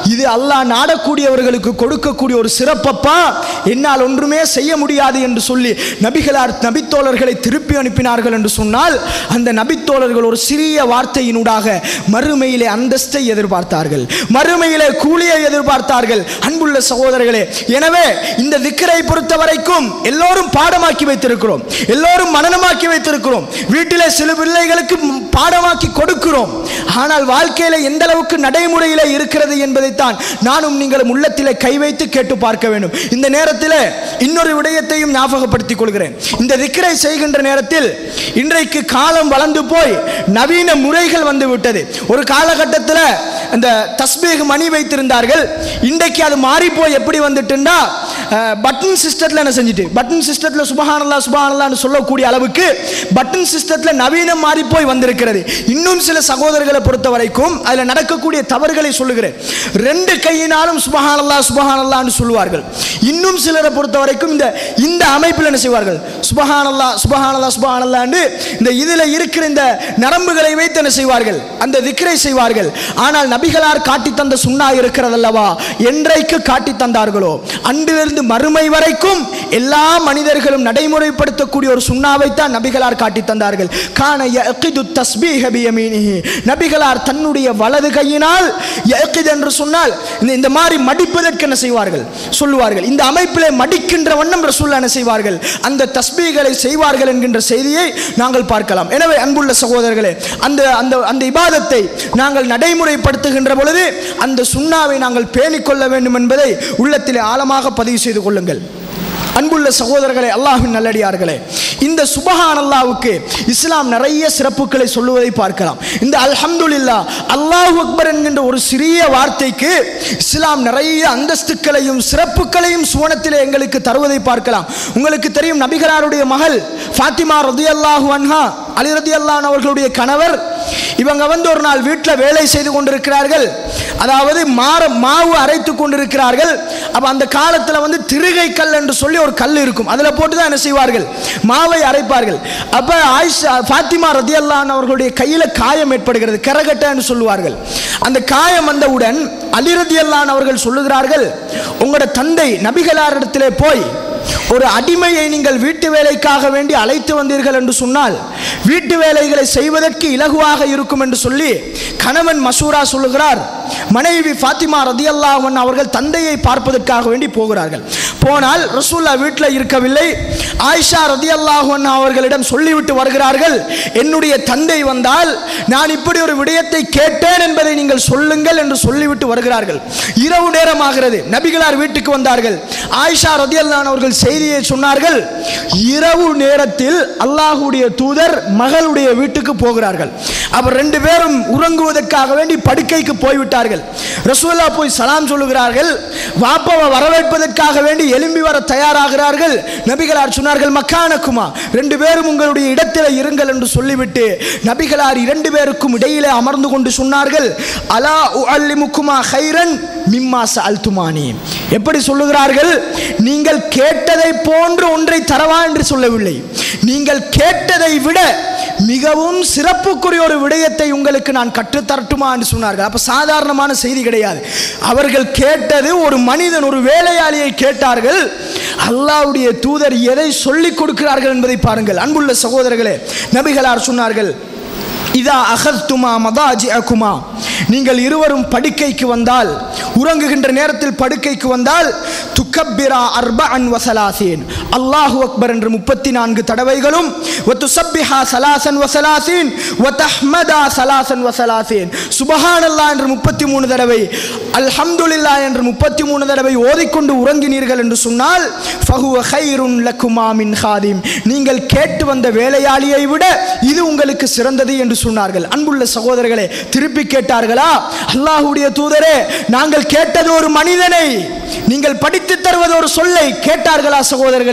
இது அல்லாஹ் நாடக்கூடியவர்களுக்கு கொடுக்கக்கூடிய ஒரு சிறப்பப்பா என்னால் ஒன்றுமே செய்ய முடியாது என்று சொல்லி நபிகளார் நபித்தோழர்களை திருப்பி அனுப்பினார்கள் என்று சொன்னால் அந்த நபித்தோழர்கள் ஒரு சிறிய வார்த்தையினூடாக மறுமையிலே அந்தஸ்தை எதிர்பார்த்தார்கள் மறுமையிலே கூலியை எதிர்பார்த்தார்கள் அன்புள்ள சகோதரர்களே எனவே இந்த திக்கரை பொறுத்த வரைக்கும் எல்லோரும் பாடமாக்கி வைத்திருக்கிறோம் எல்லோரும் மனனமாக்கி வைத்திருக்கிறோம் வீட்டிலே சில பிள்ளைகளுக்கு பாடமாக்கி கொடுக்கிறோம் ஆனால் வாழ்க்கையில எந்த அளவுக்கு நடைமுறையில இருக்கிறது என்பதைத்தான் நானும் நீங்களும் உள்ளத்திலே கை வைத்து கேட்டு பார்க்க வேண்டும் இந்த நேரத்தில் இன்னொரு விடயத்தையும் ஞாபகப்படுத்திக் கொள்கிறேன் இந்த திக்கரை செய்கின்ற நேரத்தில் இன்றைக்கு காலம் வளர்ந்து போய் நவீன முறைகள் வந்து விட்டது ஒரு காலகட்டத்தில் அந்த தஸ்பீக் மணி வைத்திருந்தார்கள் இன்றைக்கு அது மாறி போய் எப்படி வந்துட்டுண்டா பட்டன் சிஸ்டத்தில் என்ன செஞ்சுட்டு பட்டன் சிஸ்டத்தில் சுபஹானல்லா சுபஹானல்லான்னு சொல்லக்கூடிய அளவுக்கு பட்டன் சிஸ்டத்தில் நவீனம் மாறி போய் வந்திருக்கிறது இன்னும் சில சகோதரர்களை பொறுத்த வரைக்கும் அதில் நடக்கக்கூடிய தவறுகளை சொல்லுகிறேன் ரெண்டு கையினாலும் சுபஹானல்லா சுபஹானல்லான்னு சொல்லுவார்கள் இன்னும் சிலரை பொறுத்த வரைக்கும் இந்த இந்த அமைப்பில் என்ன செய்வார்கள் சுபஹானல்லா சுபஹானல்லா சுபஹானல்லான்னு இந்த இதில் இருக்கிற இந்த நரம்புகளை வைத்து என்ன செய்வார்கள் அந்த திக்ரை செய்வார்கள் ஆனால் நபிகளார் காட்டி தந்த சுண்ணா இருக்கிறதல்லவா என்றைக்கு காட்டி தந்தார்களோ அன்றிலிருந்து மறுமை வரைக்கும் எல்லா மனிதர்களும் நடைமுறைப்படுத்தக்கூடிய ஒரு சுண்ணாவைத்தான் நபிகளார் காட்டி தந்தார்கள் கான யகிது தஸ்பீஹ பியமீனிஹி நபிகளார் தன்னுடைய வலது கையினால் யகித் என்று சொன்னால் இந்த இந்த மாதிரி மடிப்பதற்கு என்ன செய்வார்கள் சொல்லுவார்கள் இந்த அமைப்பிலே மடிக்கின்ற வண்ணம் ரசூல்லா என்ன செய்வார்கள் அந்த தஸ்பீகளை செய்வார்கள் என்கின்ற செய்தியை நாங்கள் பார்க்கலாம் எனவே அன்புள்ள சகோதரர்களே அந்த அந்த அந்த இபாதத்தை நாங்கள் நடைமுறைப்படுத்துகின்ற பொழுது அந்த சுண்ணாவை நாங்கள் பேணிக்கொள்ள வேண்டும் என்பதை உள்ளத்திலே ஆழமாக பதிவு செய்து கொள்ளுங்கள் அன்புள்ள சகோதரர்களே அல்லாஹின் நல்லடியார்களே இந்த சுபஹான் அல்லாவுக்கு இஸ்லாம் நிறைய சிறப்புகளை சொல்லுவதை பார்க்கலாம் இந்த அல்ஹம்துலில்லா அல்லாஹ் அக்பர் என்கின்ற ஒரு சிறிய வார்த்தைக்கு இஸ்லாம் நிறைய அந்தஸ்துக்களையும் சிறப்புகளையும் சுவனத்திலே எங்களுக்கு தருவதை பார்க்கலாம் உங்களுக்கு தெரியும் நபிகளாருடைய மகள் ஃபாத்திமா ரதி அல்லாஹு அன்ஹா அலி ரதி அல்லான் அவர்களுடைய கணவர் இவங்க வந்து ஒரு நாள் வீட்டில் வேலை செய்து கொண்டிருக்கிறார்கள் அதாவது மாற மாவு அரைத்து கொண்டிருக்கிறார்கள் அப்போ அந்த காலத்தில் வந்து திருகை கல் என்று சொல்லி ஒரு கல் இருக்கும் அதில் போட்டு தான் என்ன செய்வார்கள் மாவை அரைப்பார்கள் அப்போ ஆயிஷா ஃபாத்திமா ரதியல்லான் அவர்களுடைய கையில் காயம் ஏற்படுகிறது கரகட்ட என்று சொல்லுவார்கள் அந்த காயம் வந்தவுடன் அலி ரதியல்லான் அவர்கள் சொல்லுகிறார்கள் உங்களோட தந்தை நபிகளாரிடத்திலே போய் ஒரு அடிமையை நீங்கள் வீட்டு வேலைக்காக வேண்டி அழைத்து வந்தீர்கள் என்று சொன்னால் வீட்டு வேலைகளை செய்வதற்கு இலகுவாக இருக்கும் என்று சொல்லி கணவன் மசூரா சொல்லுகிறார் மனைவி ஃபாத்திமா ரதியல்லாஹன் அவர்கள் தந்தையை பார்ப்பதற்காக வேண்டி போகிறார்கள் போனால் ரசூல்லா வீட்டில் இருக்கவில்லை ஆயிஷா ரதியல்லாஹன் அவர்களிடம் சொல்லிவிட்டு வருகிறார்கள் என்னுடைய தந்தை வந்தால் நான் இப்படி ஒரு விடயத்தை கேட்டேன் என்பதை நீங்கள் சொல்லுங்கள் என்று சொல்லிவிட்டு வருகிறார்கள் இரவு நேரமாகிறது நபிகளார் வீட்டுக்கு வந்தார்கள் ஆயிஷா ரதியல்லான் அவர்கள் செய்தியை சொன்னார்கள் இரவு நேரத்தில் அல்லாஹுடைய தூதர் மகளுடைய வீட்டுக்கு போகிறார்கள் அவர் ரெண்டு பேரும் உறங்குவதற்காக வேண்டி படுக்கைக்கு போய்விட்டார்கள் ரசூல்லா போய் சலாம் சொல்லுகிறார்கள் வாப்பாவை வரவேற்பதற்காக வேண்டி எலும்பி வர தயாராகிறார்கள் நபிகளார் சொன்னார்கள் மக்கானக்குமா ரெண்டு பேரும் உங்களுடைய இடத்தில் இருங்கள் என்று சொல்லிவிட்டு நபிகளார் இரண்டு பேருக்கும் இடையிலே அமர்ந்து கொண்டு சொன்னார்கள் அலா அல்லிமுக்குமா ஹைரன் மிம்மா அல்துமானி எப்படி சொல்லுகிறார்கள் நீங்கள் கேட்டதை போன்று ஒன்றை தரவா என்று சொல்லவில்லை நீங்கள் கேட்டதை விட மிகவும் சிறப்புக்குரிய ஒரு விடயத்தை உங்களுக்கு நான் கற்றுத்தரட்டுமா என்று சொன்னார்கள் அப்ப சாதாரணமான செய்தி கிடையாது அவர்கள் கேட்டது ஒரு மனிதன் ஒரு வேலையாளியை கேட்டார்கள் அல்லாவுடைய தூதர் எதை சொல்லிக் கொடுக்கிறார்கள் என்பதை பாருங்கள் அன்புள்ள சகோதரர்களே நபிகளார் சொன்னார்கள் இதா அகத்துமா மதாஜி அகுமா நீங்கள் இருவரும் படுக்கைக்கு வந்தால் உறங்குகின்ற நேரத்தில் படுக்கைக்கு வந்தால் துக்கப்பிரா அர்ப அன் வசலாசீன் அல்லாஹு அக்பர் என்று முப்பத்தி நான்கு தடவைகளும் ஒத்துசப்பிஹா சலாசன் வசலாசீன் ஒத்தஹ்மதா சலாசன் வசலாசீன் சுபஹான் அல்லா என்று முப்பத்தி மூணு தடவை அல்ஹம்துலில்லா என்று முப்பத்தி மூணு தடவை ஓதிக்கொண்டு உறங்கினீர்கள் என்று சொன்னால் ஃபஹுவ ஹைருன் லக்குமா மின் ஹாதிம் நீங்கள் கேட்டு வந்த வேலையாளியை விட இது உங்களுக்கு சிறந்தது என்று சொன்னார்கள் அன்புள்ள சகோதரர்களே திருப்பி கேட்டார்களா அல்லாஹுடைய தூதரே நாங்கள் கேட்டது ஒரு மனிதனை நீங்கள் படித்து தருவது ஒரு சொல்லை கேட்டார்களா சகோதரர்களே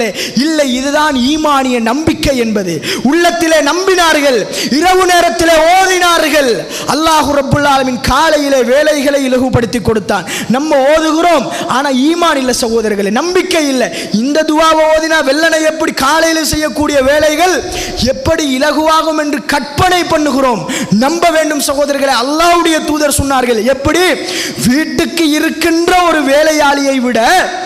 சகோதரர்களே இல்லை இதுதான் ஈமானிய நம்பிக்கை என்பது உள்ளத்திலே நம்பினார்கள் இரவு நேரத்திலே ஓதினார்கள் அல்லாஹு ரப்புல் ஆலமீன் காலையிலே வேலைகளை இலகுபடுத்தி கொடுத்தான் நம்ம ஓதுகிறோம் ஆனா ஈமான் இல்லை சகோதரர்களே நம்பிக்கை இல்லை இந்த துவாவை ஓதினா வெள்ளனை எப்படி காலையில் செய்யக்கூடிய வேலைகள் எப்படி இலகுவாகும் என்று கற்பனை பண்ணுகிறோம் நம்ப வேண்டும் சகோதரர்களே அல்லாஹ்வுடைய தூதர் சொன்னார்கள் எப்படி வீட்டுக்கு இருக்கின்ற ஒரு வேலையாளியை விட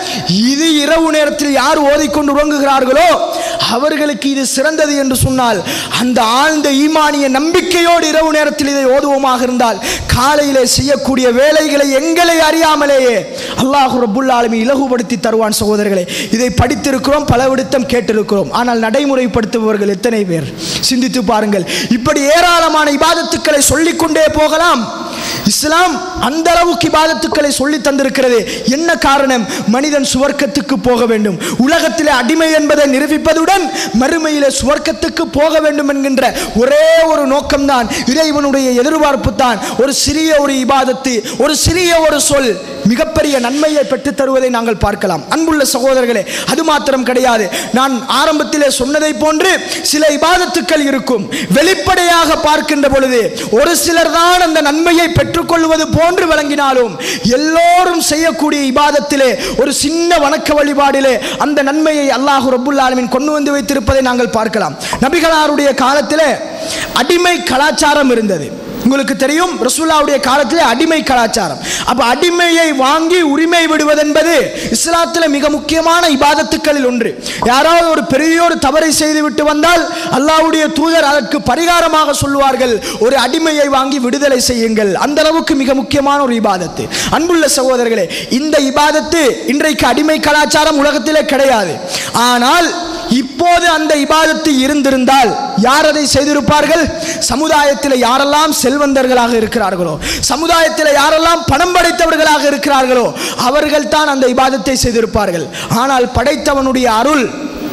இது இரவு நேரத்தில் யார் ஓதிக்கொண்டு உறங்குகிறார்களோ அவர்களுக்கு இது சிறந்தது என்று சொன்னால் அந்த ஆழ்ந்த ஈமானிய நம்பிக்கையோடு இரவு நேரத்தில் இதை ஓதுவோமாக இருந்தால் காலையிலே செய்யக்கூடிய வேலைகளை எங்களை அறியாமலேயே அல்லாஹு ரப்புல் ஆலமி இலகுபடுத்தி தருவான் சகோதரர்களே இதை படித்திருக்கிறோம் பல விடுத்தம் கேட்டிருக்கிறோம் ஆனால் நடைமுறைப்படுத்துபவர்கள் எத்தனை பேர் சிந்தித்து பாருங்கள் இப்படி ஏராளமான இபாதத்துக்களை சொல்லிக்கொண்டே போகலாம் இஸ்லாம் அந்த அளவுக்கு இபாதத்துக்களை சொல்லி தந்திருக்கிறது என்ன காரணம் மனிதன் சுவர்க்கத்துக்கு போக வேண்டும் உலகத்திலே அடிமை என்பதை நிரூபிப்பதுடன் மறுமையிலே சுவர்க்கத்துக்கு போக வேண்டும் என்கின்ற ஒரே ஒரு நோக்கம்தான் இறைவனுடைய எதிர்பார்ப்பு தான் ஒரு சிறிய ஒரு இபாதத்து ஒரு சிறிய ஒரு சொல் மிகப்பெரிய நன்மையை பெற்றுத் தருவதை நாங்கள் பார்க்கலாம் அன்புள்ள சகோதரர்களே அது மாத்திரம் கிடையாது நான் ஆரம்பத்திலே சொன்னதை போன்று சில இபாதத்துக்கள் இருக்கும் வெளிப்படையாக பார்க்கின்ற பொழுது ஒரு சிலர் தான் அந்த நன்மையை பெற்றுக்கொள்வது போன்று விளங்கினாலும் எல்லோரும் செய்யக்கூடிய இபாதத்திலே ஒரு சின்ன வணக்க வழிபாடிலே அந்த நன்மையை அல்லாஹு ரப்புல் ஆலமீன் கொண்டு வந்து வைத்திருப்பதை நாங்கள் பார்க்கலாம் நபிகளாருடைய காலத்திலே அடிமை கலாச்சாரம் இருந்தது உங்களுக்கு தெரியும் ரசூல்லாவுடைய காலத்திலே அடிமை கலாச்சாரம் அப்ப அடிமையை வாங்கி உரிமை விடுவது என்பது இஸ்லாத்தில் மிக முக்கியமான இபாதத்துக்களில் ஒன்று யாராவது ஒரு பெரிய ஒரு தவறை செய்து விட்டு வந்தால் அல்லாஹ்வுடைய தூதர் அதற்கு பரிகாரமாக சொல்லுவார்கள் ஒரு அடிமையை வாங்கி விடுதலை செய்யுங்கள் அந்த அளவுக்கு மிக முக்கியமான ஒரு இபாதத்து அன்புள்ள சகோதரர்களே இந்த இபாதத்து இன்றைக்கு அடிமை கலாச்சாரம் உலகத்திலே கிடையாது ஆனால் இப்போது அந்த இபாதத்து இருந்திருந்தால் யார் அதை செய்திருப்பார்கள் சமுதாயத்தில் யாரெல்லாம் செல்வந்தர்களாக இருக்கிறார்களோ சமுதாயத்தில் யாரெல்லாம் பணம் படைத்தவர்களாக இருக்கிறார்களோ அவர்கள் தான் அந்த இபாதத்தை செய்திருப்பார்கள் ஆனால் படைத்தவனுடைய அருள்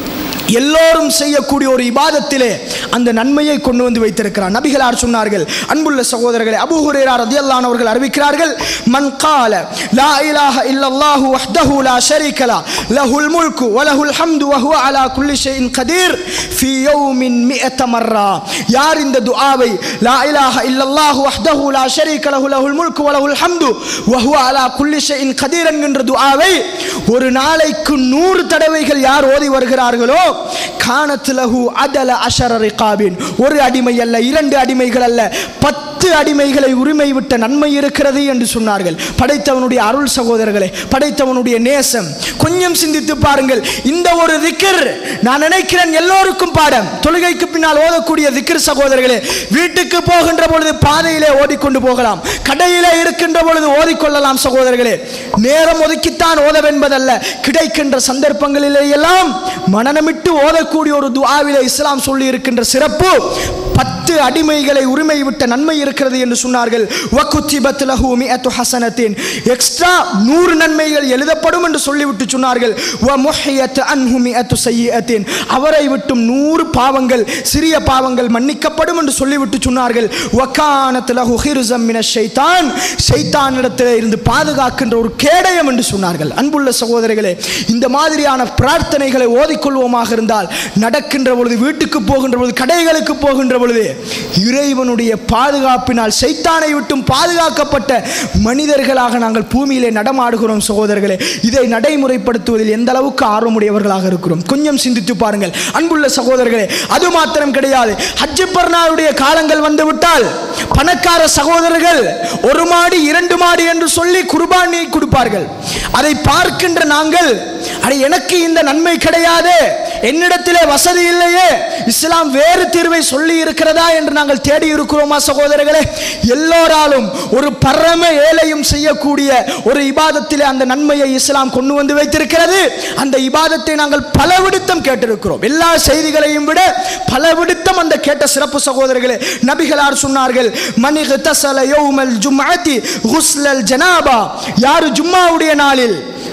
எல்லோரும் செய்யக்கூடிய ஒரு இபாதத்திலே அந்த நன்மையை கொண்டு வந்து வைத்திருக்கிறார் நபிகளார் சொன்னார்கள் அன்புள்ள சகோதரர்களே அபூ ஹுரைரா ரலியல்லாஹு அவர்கள் அறிவிக்கிறார்கள் மன் கால லா இலாஹ இல்லல்லாஹு வஹ்தஹு லா ஷரீக லா லஹுல் முல்கு வ லஹுல் ஹம்து வ ஹுவ அலா குல்லி ஷைஇன் கதீர் ஃபீ யௌமின் மிஅத மர்ரா யார் இந்த துஆவை லா இலாஹ இல்லல்லாஹு வஹ்தஹு லா ஷரீக லஹு லஹுல் முல்கு வ லஹுல் ஹம்து வ ஹுவ அலா குல்லி ஷைஇன் கதீர் என்கின்ற துஆவை ஒரு நாளைக்கு நூறு தடவைகள் யார் ஓதி வருகிறார்களோ கானத் லஹு அதல அஷர ரிகாபின் ஒரு அடிமை அல்ல இரண்டு அடிமைகள் அல்ல பத்து அடிமைகளை உரிமை விட்ட நன்மை இருக்கிறது என்று சொன்னார்கள் படைத்தவனுடைய அருள் சகோதரர்களே படைத்தவனுடைய நேசம் கொஞ்சம் சிந்தித்து பாருங்கள் இந்த ஒரு திக்கர் நான் நினைக்கிறேன் எல்லோருக்கும் பாடம் தொழுகைக்கு பின்னால் ஓதக்கூடிய திக்கர் சகோதரர்களே வீட்டுக்கு போகின்ற பொழுது பாதையிலே ஓடிக்கொண்டு போகலாம் கடையிலே இருக்கின்ற பொழுது ஓதிக்கொள்ளலாம் சகோதரர்களே நேரம் ஒதுக்கித்தான் ஓதவென்பதல்ல கிடைக்கின்ற சந்தர்ப்பங்களிலே எல்லாம் மனநமிட்டு ஓதக்கூடிய ஒரு துஆவிலே இஸ்லாம் சொல்லி இருக்கின்ற சிறப்பு பத்து அடிமைகளை உரிமை விட்ட நன்மை இருக்கிறது என்று சொன்னார்கள் வகுத்திபத் லஹு மிஅத்து ஹசனத்தின் எக்ஸ்ட்ரா நூறு நன்மைகள் எழுதப்படும் என்று சொல்லிவிட்டு சொன்னார்கள் வ முஹியத் அன்ஹு மிஅத்து சய்யிஅத்தின் அவரை விட்டும் நூறு பாவங்கள் சிறிய பாவங்கள் மன்னிக்கப்படும் என்று சொல்லிவிட்டு சொன்னார்கள் வகானத் லஹு ஹிர்ஸம் மின ஷைத்தான் ஷைத்தானிடத்திலே இருந்து பாதுகாக்கின்ற ஒரு கேடயம் என்று சொன்னார்கள் அன்புள்ள சகோதரர்களே இந்த மாதிரியான பிரார்த்தனைகளை ஓதிக்கொள்வோமாக இருந்தால் நடக்கின்ற பொழுது வீட்டுக்கு போகின்ற பொழுது கடைகளுக்கு போகின்ற பொழுது இறைவனுடைய பாதுகாப்பினால் சைத்தானை விட்டும் பாதுகாக்கப்பட்ட மனிதர்களாக நாங்கள் பூமியிலே நடமாடுகிறோம் சகோதரர்களே இதை நடைமுறைப்படுத்துவதில் எந்த அளவுக்கு ஆர்வமுடையவர்களாக இருக்கிறோம் கொஞ்சம் சிந்தித்து பாருங்கள் அன்புள்ள சகோதரர்களே அது மாத்திரம் கிடையாது ஹஜ்ஜு பர்னாவுடைய காலங்கள் வந்துவிட்டால் பணக்கார சகோதரர்கள் ஒரு மாடி இரண்டு மாடி என்று சொல்லி குர்பானியை கொடுப்பார்கள் அதை பார்க்கின்ற நாங்கள் அட எனக்கு இந்த நன்மை கிடையாது என்னிடத்திலே வசதி இல்லையே இஸ்லாம் வேறு தீர்வை சொல்லி இருக்கிறதா என்று நாங்கள் தேடி இருக்கிறோமா சகோதரர்களே எல்லோராலும் ஒரு பரம ஏழையும் செய்யக்கூடிய ஒரு இபாதத்திலே அந்த நன்மையை இஸ்லாம் கொண்டு வந்து வைத்திருக்கிறது அந்த இபாதத்தை நாங்கள் பல விடுத்தம் கேட்டிருக்கிறோம் எல்லா செய்திகளையும் விட பல விடுத்தம் அந்த கேட்ட சிறப்பு சகோதரர்களே நபிகளார் சொன்னார்கள் மணிக தசல யௌமல் ஜும்அத்தி குஸ்லல் ஜனாபா யாரு ஜும்மாவுடைய நாளில்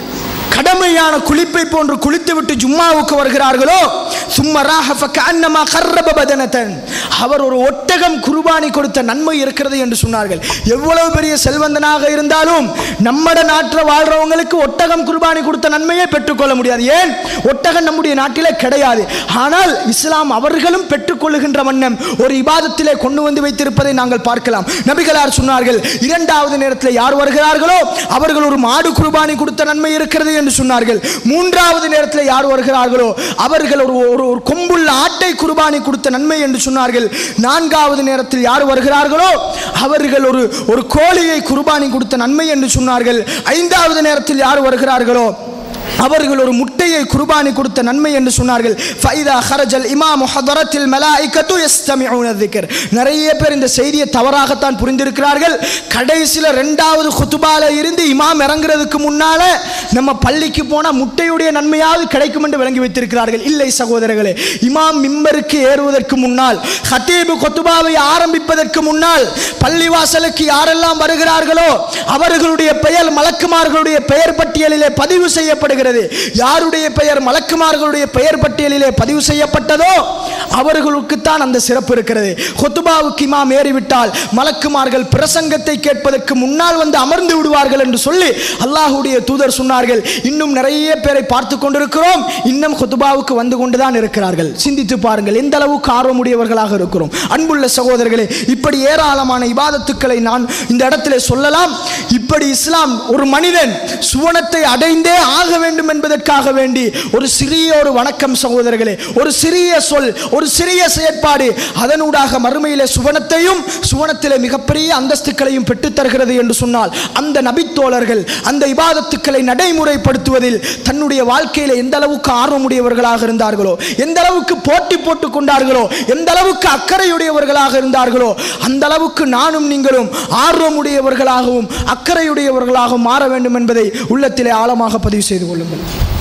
கடமையான குளிப்பை போன்று குளித்துவிட்டு ஜும்மாவுக்கு வருகிறார்களோ சும்மராக ஃபக்கஅன்னமா கர்ரப பதனத்தன் அவர் ஒரு ஒட்டகம் குர்பானி கொடுத்த நன்மை இருக்கிறது என்று சொன்னார்கள் எவ்வளவு பெரிய செல்வந்தனாக இருந்தாலும் நம்மட நாட்டில் வாழ்றவங்களுக்கு ஒட்டகம் குர்பானி கொடுத்த நன்மையை பெற்றுக்கொள்ள முடியாது ஏன் ஒட்டகம் நம்முடைய நாட்டிலே கிடையாது ஆனால் இஸ்லாம் அவர்களும் பெற்றுக்கொள்ளுகின்ற வண்ணம் ஒரு இபாதத்திலே கொண்டு வந்து வைத்திருப்பதை நாங்கள் பார்க்கலாம் நபிகளார் சொன்னார்கள் இரண்டாவது நேரத்தில் யார் வருகிறார்களோ அவர்கள் ஒரு மாடு குர்பானி கொடுத்த நன்மை இருக்கிறது என்று சொன்னார்கள் மூன்றாவது நேரத்தில் யார் வருகிறார்களோ அவர்கள் ஒரு ஒரு ஒரு கொம்புள்ள ஆட்டை குர்பானி கொடுத்த நன்மை என்று சொன்னார்கள் நான்காவது நேரத்தில் யார் வருகிறார்களோ அவர்கள் ஒரு ஒரு கோழியை குர்பானி கொடுத்த நன்மை என்று சொன்னார்கள் ஐந்தாவது நேரத்தில் யார் வருகிறார்களோ அவர்கள் ஒரு முட்டையை குர்பானி கொடுத்த நன்மை என்று சொன்னார்கள் ஃபைதா ஹரஜல் இமாம் ஹதரத்தில் மலாய்க்கத்து யஸ்தமிஊன திக்ர் நிறைய பேர் இந்த செய்தியை தவறாகத்தான் புரிந்திருக்கிறார்கள் கடைசியில் ரெண்டாவது குத்துபால இருந்து இமாம் இறங்குறதுக்கு முன்னால நம்ம பள்ளிக்கு போனா முட்டையுடைய நன்மையாவது கிடைக்கும் என்று விளங்கி வைத்திருக்கிறார்கள் இல்லை சகோதரர்களே இமாம் மிம்பருக்கு ஏறுவதற்கு முன்னால் ஹத்தீபு கொத்துபாவை ஆரம்பிப்பதற்கு முன்னால் பள்ளிவாசலுக்கு யாரெல்லாம் வருகிறார்களோ அவர்களுடைய பெயர் மலக்குமார்களுடைய பெயர் பட்டியலிலே பதிவு செய்யப்படுகிறது யாருடைய பெயர் மலக்குமார்களுடைய பெயர் பட்டியலிலே பதிவு செய்யப்பட்டதோ அவர்களுக்குத்தான் அந்த சிறப்பு இருக்கிறது கொத்துபாவுக்கு இமாம் ஏறிவிட்டால் மலக்குமார்கள் பிரசங்கத்தை கேட்பதற்கு முன்னால் வந்து அமர்ந்து விடுவார்கள் என்று சொல்லி அல்லாஹுடைய தூதர் சொன்னார்கள் இன்னும் நிறைய பேரை பார்த்து கொண்டிருக்கிறோம் இன்னும் கொத்துபாவுக்கு வந்து கொண்டுதான் இருக்கிறார்கள் சிந்தித்து பாருங்கள் எந்த அளவுக்கு ஆர்வமுடையவர்களாக இருக்கிறோம் அன்புள்ள சகோதரர்களே இப்படி ஏராளமான இபாதத்துக்களை நான் இந்த இடத்திலே சொல்லலாம் இப்படி இஸ்லாம் ஒரு மனிதன் சுவனத்தை அடைந்தே ஆக வேண்டும் என்பதற்காக வேண்டி ஒரு சிறிய ஒரு வணக்கம் சகோதரர்களே ஒரு சிறிய சொல் ஒரு சிறிய செயற்பாடு அதனூடாக மறுமையிலே சுவனத்தையும் சுவனத்திலே மிகப்பெரிய அந்தஸ்துக்களையும் பெற்றுத் தருகிறது என்று சொன்னால் அந்த நபித்தோழர்கள் அந்த இபாதத்துக்களை நடைமுறைப்படுத்துவதில் தன்னுடைய வாழ்க்கையில எந்த அளவுக்கு ஆர்வமுடையவர்களாக இருந்தார்களோ எந்த அளவுக்கு போட்டி போட்டுக் கொண்டார்களோ எந்த அளவுக்கு அக்கறையுடையவர்களாக இருந்தார்களோ அந்த அளவுக்கு நானும் நீங்களும் ஆர்வமுடையவர்களாகவும் அக்கறையுடையவர்களாகவும் மாற வேண்டும் என்பதை உள்ளத்திலே ஆழமாக பதிவு செய்து கொள்ளுங்கள்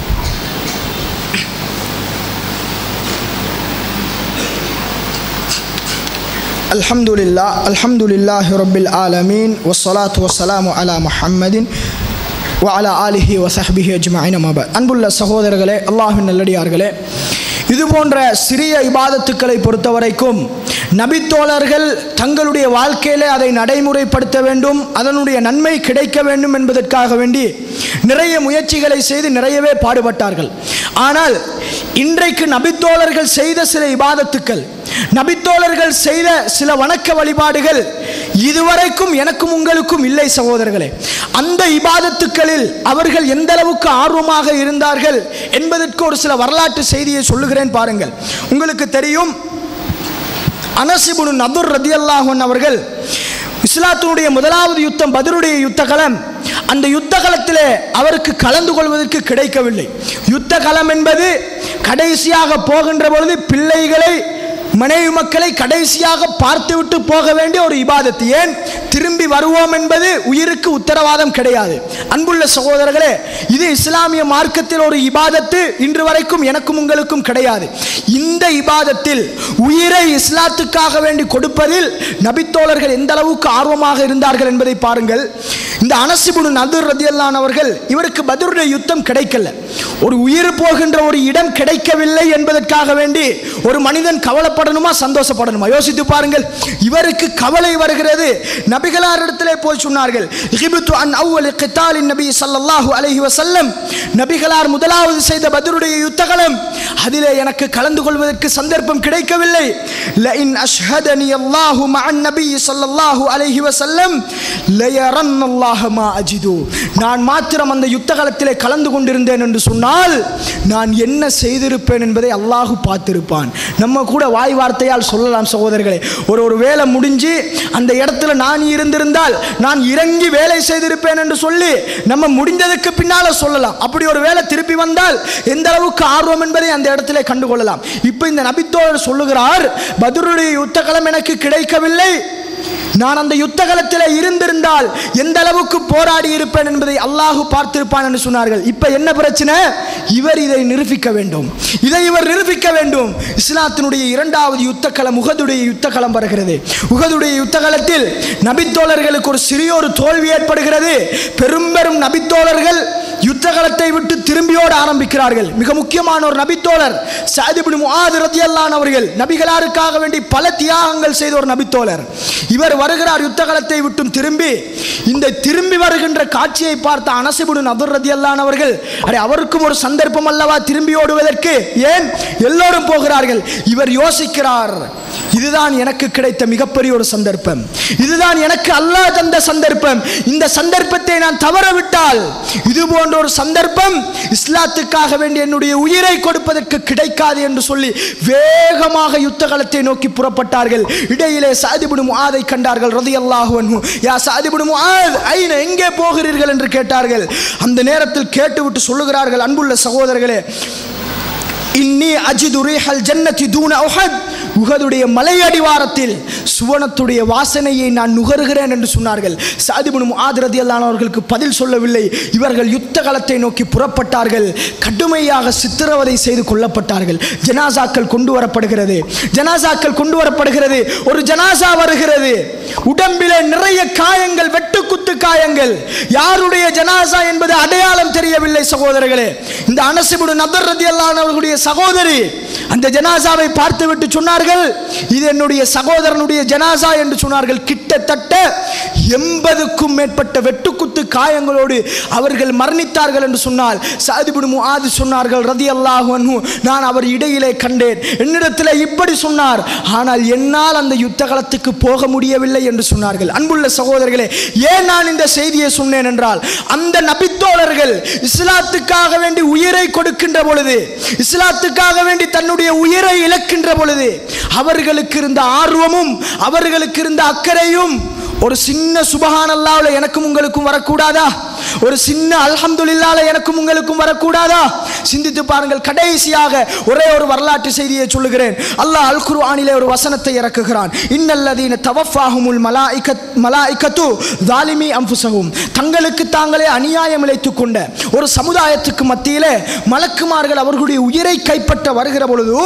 الحمد لله الحمد لله رب العالمين والصلاة والسلام على محمد وعلى آله وصحبه أجمعين ما بعد அன்புள்ள சகோதரர்களே அல்லாஹ்வின் நல்லடியார்களே இது போன்ற சிறிய இபாதத்துக்களை பொறுத்தவரைக்கும் நபித்தோழர்கள் தங்களுடைய வாழ்க்கையிலே அதை நடைமுறைப்படுத்த வேண்டும் அதனுடைய நன்மை கிடைக்க வேண்டும் என்பதற்காக வேண்டி நிறைய முயற்சிகளை செய்து நிறையவே பாடுபட்டார்கள் ஆனால் இன்றைக்கு நபித்தோழர்கள் செய்த சில இபாதத்துக்கள் நபித்தோழர்கள் செய்த சில வணக்க வழிபாடுகள் இதுவரைக்கும் எனக்கும் உங்களுக்கும் இல்லை சகோதரர்களே அந்த இபாதத்துக்களில் அவர்கள் எந்த அளவுக்கு ஆர்வமாக இருந்தார்கள் என்பதற்கு ஒரு சில வரலாற்று செய்தியை சொல்லுகிறேன் பாருங்கள் உங்களுக்கு தெரியும் அனசிபுனு நதுர் ரதியல்லாஹன் அவர்கள் இஸ்லாத்தினுடைய முதலாவது யுத்தம் பதிலுடைய யுத்த களம் அந்த யுத்த களத்திலே அவருக்கு கலந்து கொள்வதற்கு கிடைக்கவில்லை யுத்த களம் என்பது கடைசியாக போகின்ற பொழுது பிள்ளைகளை மனைவி மக்களை கடைசியாக பார்த்துவிட்டு போக வேண்டிய ஒரு இபாதத்து ஏன் திரும்பி வருவோம் என்பது உயிருக்கு உத்தரவாதம் கிடையாது அன்புள்ள சகோதரர்களே இது இஸ்லாமிய மார்க்கத்தில் ஒரு இபாதத்து இன்று வரைக்கும் எனக்கும் உங்களுக்கும் கிடையாது இந்த இபாதத்தில் உயிரை இஸ்லாத்துக்காக வேண்டி கொடுப்பதில் நபித்தோழர்கள் எந்த அளவுக்கு ஆர்வமாக இருந்தார்கள் என்பதை பாருங்கள் இந்த அனசிபுடு நதுர் ரதியல்லான் அவர்கள் இவருக்கு பதிலுடைய யுத்தம் கிடைக்கல ஒரு உயிர் போகின்ற ஒரு இடம் கிடைக்கவில்லை என்பதற்காக வேண்டி ஒரு மனிதன் கவலைப்படணுமா சந்தோஷப்படணுமா யோசித்து பாருங்கள் இவருக்கு கவலை வருகிறது நபிகளார் இடத்திலே போய் சொன்னார்கள் இஹிபுத்து அன் அவ்வல் கித்தாலின் நபி ஸல்லல்லாஹு அலைஹி வஸல்லம் நபிகளார் முதலாவது செய்த பத்ருடைய யுத்தகலம் அதிலே எனக்கு கலந்து கொள்வதற்கு சந்தர்ப்பம் கிடைக்கவில்லை லஇன் அஷ்ஹதனி அல்லாஹு மஅன் நபி ஸல்லல்லாஹு அலைஹி வஸல்லம் லயரன்னல்லாஹ மா அஜிது நான் மாத்திரம் அந்த யுத்தகலத்திலே கலந்து கொண்டிருந்தேன் என்று சொன்னால் நான் என்ன செய்திருப்பேன் என்பதை அல்லாஹு பார்த்திருப்பான் நம்ம கூட வாய் வார்த்தையால் சொல்லலாம் சகோதரர்களே ஒரு ஒரு வேலை முடிஞ்சு அந்த இடத்துல நான் இருந்திருந்தால் நான் இறங்கி வேலை செய்திருப்பேன் என்று சொல்லி நம்ம முடிந்ததுக்கு பின்னால சொல்லலாம் அப்படி ஒரு வேலை திருப்பி வந்தால் எந்த அளவுக்கு ஆர்வம் என்பதை அந்த இடத்திலே கண்டுகொள்ளலாம் இப்போ இந்த நபித்தோழர் சொல்லுகிறார் பத்ருடைய யுத்தகலம் எனக்கு கிடைக்கவில்லை நான் அந்த யுத்த களத்தில் இருந்திருந்தால் எந்த அளவுக்கு போராடி இருப்பேன் என்பதை அல்லாஹு பார்த்திருப்பான் என்று சொன்னார்கள் இப்ப என்ன பிரச்சனை இவர் இதை நிரூபிக்க வேண்டும் இதை இவர் நிரூபிக்க வேண்டும் இஸ்லாத்தினுடைய இரண்டாவது யுத்த களம் உகதுடைய யுத்த களம் வருகிறது உகதுடைய யுத்த களத்தில் நபித்தோழர்களுக்கு ஒரு சிறிய ஒரு தோல்வி ஏற்படுகிறது பெரும் பெரும் நபித்தோழர்கள் யுத்தகலத்தை விட்டு திரும்பியோட ஆரம்பிக்கிறார்கள் மிக முக்கியமான ஒரு நபித்தோழர் சாதிபின் முஆது ரதியல்லான் அவர்கள் நபிகளாருக்காக வேண்டி பல தியாகங்கள் செய்த ஒரு நபித்தோழர் இவர் வருகிறார் யுத்தகலத்தை விட்டும் திரும்பி இந்த திரும்பி வருகின்ற காட்சியை பார்த்த அனசிபுடன் அபுர் ரதியல்லான் அவர்கள் அடே அவருக்கும் ஒரு சந்தர்ப்பம் அல்லவா திரும்பி ஓடுவதற்கு ஏன் எல்லோரும் போகிறார்கள் இவர் யோசிக்கிறார் இதுதான் எனக்கு கிடைத்த மிகப்பெரிய ஒரு சந்தர்ப்பம் இதுதான் எனக்கு அல்லாஹ் தந்த சந்தர்ப்பம் இந்த சந்தர்ப்பத்தை நான் தவறவிட்டால் இது போன்ற ஒரு சந்தர்ப்பம் இஸ்லாத்துக்காக வேண்டி என்னுடைய உயிரை கொடுப்பதற்கு கிடைக்காது என்று சொல்லி வேகமாக யுத்த களத்தை நோக்கி புறப்பட்டார்கள் இடையிலே சாதிபுடு முஆதை கண்டார்கள் ரதியல்லாஹு அன்ஹு யா சாதிபுடு முஆத் ஐன எங்கே போகிறீர்கள் என்று கேட்டார்கள் அந்த நேரத்தில் கேட்டுவிட்டு சொல்லுகிறார்கள் அன்புள்ள சகோதரர்களே இன்னி அஜிது ரீஹல் ஜன்னதி தூன உஹத் உஹதுடைய மலை அடிவாரத்தில் சுவனத்துடைய வாசனையை நான் நுகருகிறேன் என்று சொன்னார்கள் சாதிபுன் ஆதிரதி அவர்களுக்கு பதில் சொல்லவில்லை இவர்கள் யுத்த களத்தை நோக்கி புறப்பட்டார்கள் கடுமையாக சித்திரவதை செய்து கொல்லப்பட்டார்கள் ஜனாசாக்கள் கொண்டு வரப்படுகிறது ஜனாசாக்கள் கொண்டு வரப்படுகிறது ஒரு ஜனாசா வருகிறது உடம்பிலே நிறைய காயங்கள் வெட்டுக்குத்து காயங்கள் யாருடைய ஜனாசா என்பது அடையாளம் தெரியவில்லை சகோதரர்களே இந்த அனசிபுடு நபர் ரதி அவர்களுடைய சகோதரி அந்த ஜனாசாவை பார்த்துவிட்டு சொன்னார்கள் இது என்னுடைய சகோதரனுடைய ஜனாசா என்று சொன்னார்கள் கிட்டத்தட்ட எண்பதுக்கும் மேற்பட்ட வெட்டுக்குத்து காயங்களோடு அவர்கள் மரணித்தார்கள் என்று சொன்னால் சாதிபுடு முஆது சொன்னார்கள் ரதி அல்லாஹு நான் அவர் இடையிலே கண்டேன் என்னிடத்தில் இப்படி சொன்னார் ஆனால் என்னால் அந்த யுத்த களத்துக்கு போக முடியவில்லை என்று சொன்னார்கள் அன்புள்ள சகோதரர்களே ஏன் நான் இந்த செய்தியை சொன்னேன் என்றால் அந்த நபித்தோழர்கள் இஸ்லாத்துக்காக வேண்டி உயிரை கொடுக்கின்ற பொழுது இஸ்லாத்துக்காக வேண்டி தன்னுடைய உயிரை இழக்கின்ற பொழுது அவர்களுக்கு இருந்த ஆர்வமும் அவர்களுக்கு இருந்த அக்கறையும் ஒரு சின்ன சுபஹான் அல்லாவில் எனக்கும் உங்களுக்கும் வரக்கூடாதா ஒரு சின்ன அல்ஹம்துலில்லால எனக்கும் உங்களுக்கும் வரக்கூடாதா சிந்தித்து பாருங்கள் கடைசியாக ஒரே ஒரு வரலாற்று செய்தியை சொல்லுகிறேன் அல்லாஹ் அல் குர்ஆனிலே ஒரு வசனத்தை இறக்குகிறான் இன்னல்லதீன தவஃபாஹுமுல் மலாயிகத் மலாயிகத்து தாலிமி அம்புசகும் தங்களுக்கு தாங்களே அநியாயம் இழைத்துக் கொண்ட ஒரு சமுதாயத்துக்கு மத்தியிலே மலக்குமார்கள் அவர்களுடைய உயிரை கைப்பற்ற வருகிற பொழுது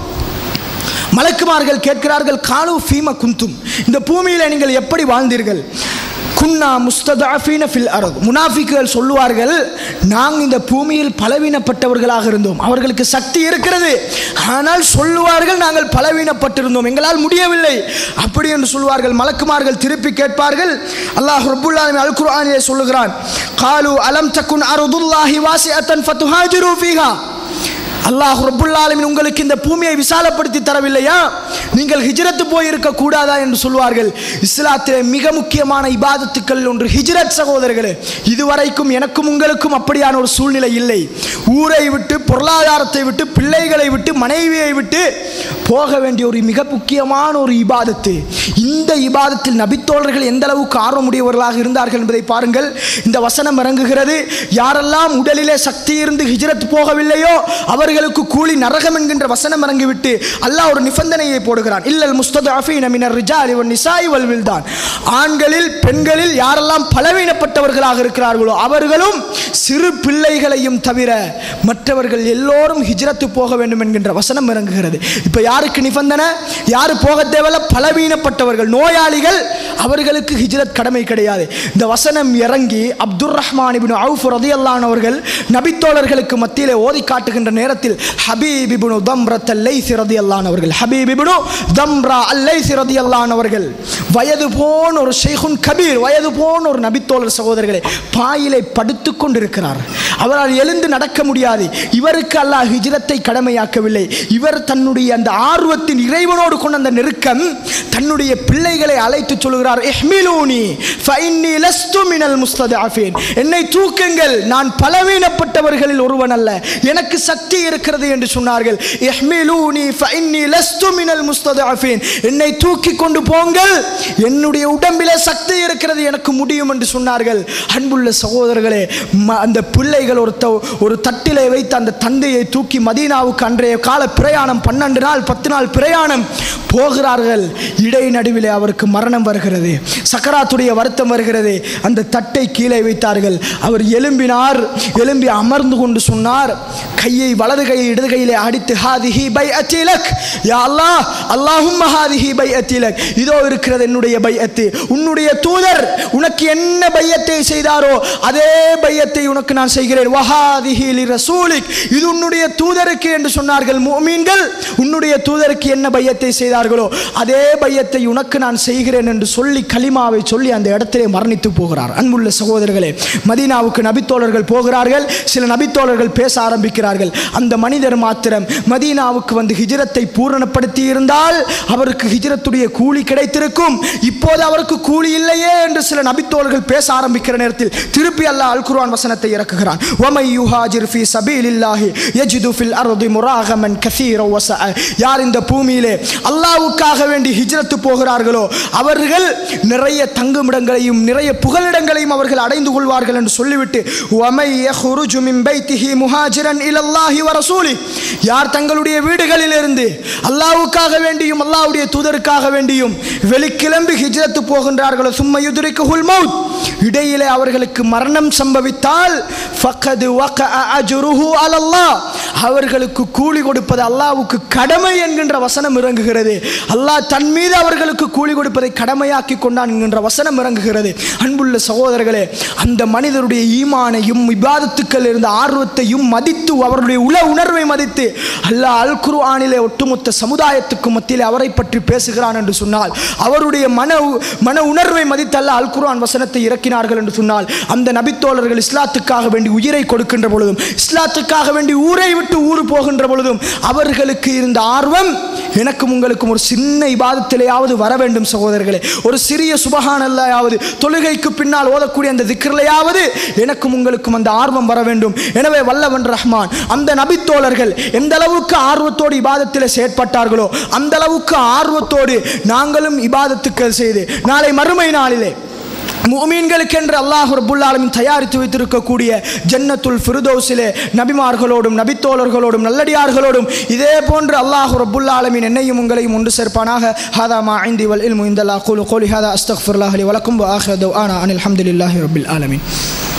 மலக்குமார்கள் கேட்கிறார்கள் கானு ஃபீம குந்தும் இந்த பூமியில் நீங்கள் எப்படி வாழ்ந்தீர்கள் குன்னா முஸ்ததாஃபீன ஃபில் அரத் முனாஃபிக்குகள் சொல்லுவார்கள் நாங்கள் இந்த பூமியில் பலவீனப்பட்டவர்களாக இருந்தோம் அவர்களுக்கு சக்தி இருக்கிறது ஆனால் சொல்லுவார்கள் நாங்கள் பலவீனப்பட்டிருந்தோம் எங்களால் முடியவில்லை அப்படி என்று சொல்லுவார்கள் மலக்குமார்கள் திருப்பி கேட்பார்கள் அல்லாஹ் ரப்புல்லாஹி அல் குர்ஆனிலே சொல்லுகிறான் காலு அலம் தக்குன் அருதுல்லாஹி வாசிஅத்தன் ஃபதுஹாஜிரு ஃபீஹா அல்லாஹ் ரப்புல்லாலமின் உங்களுக்கு இந்த பூமியை விசாலப்படுத்தி தரவில்லையா நீங்கள் ஹிஜ்ரத்து போயிருக்க கூடாதா என்று சொல்வார்கள் இஸ்லாத்திலே மிக முக்கியமான இபாதத்துக்கள் ஒன்று ஹிஜ்ரத் சகோதரர்களே இதுவரைக்கும் எனக்கும் உங்களுக்கும் அப்படியான ஒரு சூழ்நிலை இல்லை ஊரை விட்டு பொருளாதாரத்தை விட்டு பிள்ளைகளை விட்டு மனைவியை விட்டு போக வேண்டிய ஒரு மிக முக்கியமான ஒரு இபாதத்து இந்த இபாதத்தில் நபித்தோழர்கள் எந்த அளவுக்கு ஆர்வமுடையவர்களாக இருந்தார்கள் என்பதை பாருங்கள் இந்த வசனம் இறங்குகிறது யாரெல்லாம் உடலிலே சக்தி இருந்து ஹிஜ்ரத் போகவில்லையோ அவர்களுக்கு கூலி நரகம் என்கின்ற வசனம் இறங்கிவிட்டு அல்லாஹ் ஒரு நிபந்தனையை போடுகிறான் இல்லல் முஸ்ததாஃபீன மினர் ரிஜாலி வன் நிசாய் வல் வில்தான் ஆண்களில் பெண்களில் யாரெல்லாம் பலவீனப்பட்டவர்களாக இருக்கிறார்களோ அவர்களும் சிறு பிள்ளைகளையும் தவிர மற்றவர்கள் எல்லோரும் ஹிஜ்ரத்து போக வேண்டும் என்கின்ற வசனம் இறங்குகிறது இப்போ யாருக்கு நிபந்தனை யாரு போக தேவையில்ல பலவீனப்பட்டவர்கள் நோயாளிகள் அவர்களுக்கு ஹிஜ்ரத் கடமை கிடையாது இந்த வசனம் இறங்கி அப்துர் ரஹ்மான் இபின் அவுஃப் ரதியல்லான் அவர்கள் நபித்தோழர்களுக்கு மத்தியிலே ஓதி காட்டுகின்ற நேரத்தில் ஹபீப் இப்னு தம்ரத் அல்லைசி ரதியல்லான் அவர்கள் ஹபீப் இப்னு தம்ரா அல்லைசி ரதியல்லான் அவர்கள் வயது போன ஒரு ஷேகுன் கபீர் வயது போன ஒரு நபித்தோழர் சகோதரர்களே பாயிலை படுத்துக் கொண்டிருக்கிறார் அவரால் எழுந்து நடக்க முடியாது இவருக்கு அல்லாஹ் ஹிஜ்ரத்தை கடமையாக்கவில்லை இவர் தன்னுடைய அந்த ஆர்வத்தின் இறைவனோடு கொண்ட அந்த நெருக்கம் தன்னுடைய பிள்ளைகளை அழைத்து சொல்கிறார் இஹ்மிலூனி ஃபைன்னி லஸ்து மினல் முஸ்ததாஃபின் என்னை தூக்குங்கள் நான் பலவீனப்பட்டவர்களில் ஒருவன் அல்ல எனக்கு சக்தி இருக்கிறது என்று சொன்னார்கள் இஹ்மிலூனி ஃபைன்னி லஸ்து மினல் முஸ்ததாஃபின் என்னை தூக்கி கொண்டு போங்கள் என்னுடைய உடம்பிலே சக்தி இருக்கிறது எனக்கு முடியும் என்று சொன்னார்கள் அன்புள்ள சகோதரர்களே ம- அந்த பிள்ளைகள் ஒரு த- ஒரு தட்டிலே வைத்து அந்த தந்தையை தூக்கி மதீனாவுக்கு அன்றைய கால பிரயாணம் பன்னெண்டு நாள் பத்து நாள் பிரயாணம் போகிறார்கள் இடை நடுவிலே அவருக்கு மரணம் வருகிறது சக்கராத்துடைய வருத்தம் வருகிறது அந்த தட்டை கீழே வைத்தார்கள் அவர் எழும்பினார் எழும்பி அமர்ந்து கொண்டு சொன்னார் கையை வலது வலது கையை இடது கையிலே அடித்து ஹாதிஹி பை அத்திலக் யா அல்லாஹ் அல்லாஹும் ஹாதிஹி பை அத்திலக் இதோ இருக்கிறது என்னுடைய பையத்து உன்னுடைய தூதர் உனக்கு என்ன பையத்தை செய்தாரோ அதே பையத்தை உனக்கு நான் செய்கிறேன் வஹாதிஹி லி ரசூலிக் இது உன்னுடைய தூதருக்கு என்று சொன்னார்கள் முஃமின்கள் உன்னுடைய தூதருக்கு என்ன பையத்தை செய்தார்களோ அதே பையத்தை உனக்கு நான் செய்கிறேன் என்று சொல்லி கலிமாவை சொல்லி அந்த இடத்திலே மரணித்து போகிறார் அன்புள்ள சகோதரர்களே மதீனாவுக்கு நபித்தோழர்கள் போகிறார்கள் சில நபித்தோழர்கள் பேச ஆரம்பிக்கிறார்கள் அந்த மனிதர் மாத்திரம் மதீனாவுக்கு வந்து ஹிஜரத்தை பூரணப்படுத்தி இருந்தால் அவருக்கு ஹிஜரத்துடைய கூலி கிடைத்திருக்கும் இப்போது அவருக்கு கூலி இல்லையே என்று சில நபித்தோழர்கள் பேச ஆரம்பிக்கிற நேரத்தில் திருப்பி அல்லாஹ் அல் குர்ஆன் வசனத்தை இறக்குகிறான் வமை யுஹாஜிர் ஃபீ சபீலில்லாஹி யஜிது ஃபில் அர்தி முராகமன் கஸீர வஸஅ யார் இந்த பூமியிலே அல்லாஹ்வுக்காக வேண்டி ஹிஜ்ரத்து போகிறார்களோ அவர்கள் நிறைய தங்குமிடங்களையும் நிறைய புகலிடங்களையும் அவர்கள் அடைந்து கொள்வார்கள் என்று சொல்லிவிட்டு வமை யஹ்ருஜு மின் பைத்திஹி முஹாஜிரன் இலல்லாஹி வ ரசூலி யார் தங்களுடைய வீடுகளிலிருந்து அல்லாஹ்வுக்காக வேண்டியும் அல்லாஹ்வுடைய தூதருக்காக வேண்டியும் வெளிக்கிளம்பி ஹிஜ்ரத்து போகின்றார்களோ சும்ம யுதுரிக்குல் மௌத் இடையிலே அவர்களுக்கு மரணம் சம்பவித்தால் ஃபக்கது வகஅ அஜ்ருஹு அலல்லாஹ் அவர்களுக்கு கூலி கொடுப்பது அல்லாஹ்வுக்கு கடமை என்கின்ற வசனம் இறங்குகிறது அல்லாஹ் தன் மீது அவர்களுக்கு கூலி கொடுப்பதை கடமையாக்கி கொண்டான் என்கின்ற வசனம் இறங்குகிறது அன்புள்ள சகோதரர்களே அந்த மனிதருடைய ஈமானையும் இபாதத்துக்கள் இருந்த ஆர்வத்தையும் மதித்து அவருடைய உள உணர்வை மதித்து அல்லாஹ் அல் குர்ஆனிலே ஒட்டுமொத்த சமுதாயத்துக்கு மத்தியில் அவரை பற்றி பேசுகிறான் என்று சொன்னால் அவருடைய மன மன உணர்வை மதித்து அல்லாஹ் அல் குர்ஆன் வசனத்தை இறக்கினார்கள் என்று சொன்னால் அந்த நபித்தோழர்கள் இஸ்லாத்துக்காக வேண்டி உயிரை கொடுக்கின்ற பொழுதும் இஸ்லாத்துக்காக வேண்டி ஊரை விட்டு ஊர் போகின்ற பொழுதும் அவர்களுக்கு இருந்த ஆர்வம் எனக்கும் உங்களுக்கும் ஒரு சின்ன இபாதத்திலேயாவது வர வேண்டும் சகோதரர்களே ஒரு சிறிய சுபகானல்லையாவது தொழுகைக்கு பின்னால் ஓதக்கூடிய அந்த திக்ரிலையாவது எனக்கும் உங்களுக்கும் அந்த ஆர்வம் வர வேண்டும் எனவே வல்லவன் ரஹ்மான் அந்த நபித்தோழர்கள் எந்த அளவுக்கு ஆர்வத்தோடு இபாதத்தில் செயற்பட்டார்களோ அந்த அளவுக்கு ஆர்வத்தோடு நாங்களும் இபாதத்துக்கள் செய்து நாளை மறுமை நாளிலே முமீன்களுக்கென்று அல்லாஹ் ரபுல் ஆலமின் தயாரித்து வைத்திருக்கக்கூடிய ஜன்னத்துல் ஃபிருதோஸிலே நபிமார்களோடும் நபித்தோழர்களோடும் நல்லடியார்களோடும் இதே போன்று அல்லாஹ் ரபுல் ஆலமின் என்னையும் உங்களையும் ஒன்று சேர்ப்பானாக ஹாதா மா ஐந்தி வல் இல்மு இந்தல்லா குலு கோலி ஹாதா அஸ்தக்ஃபிர்லாஹ் அலி வலக்கும் ஆஹ்ரது ஆனா அனில் ஹம்துலில்லாஹி ரபில் ஆலமின்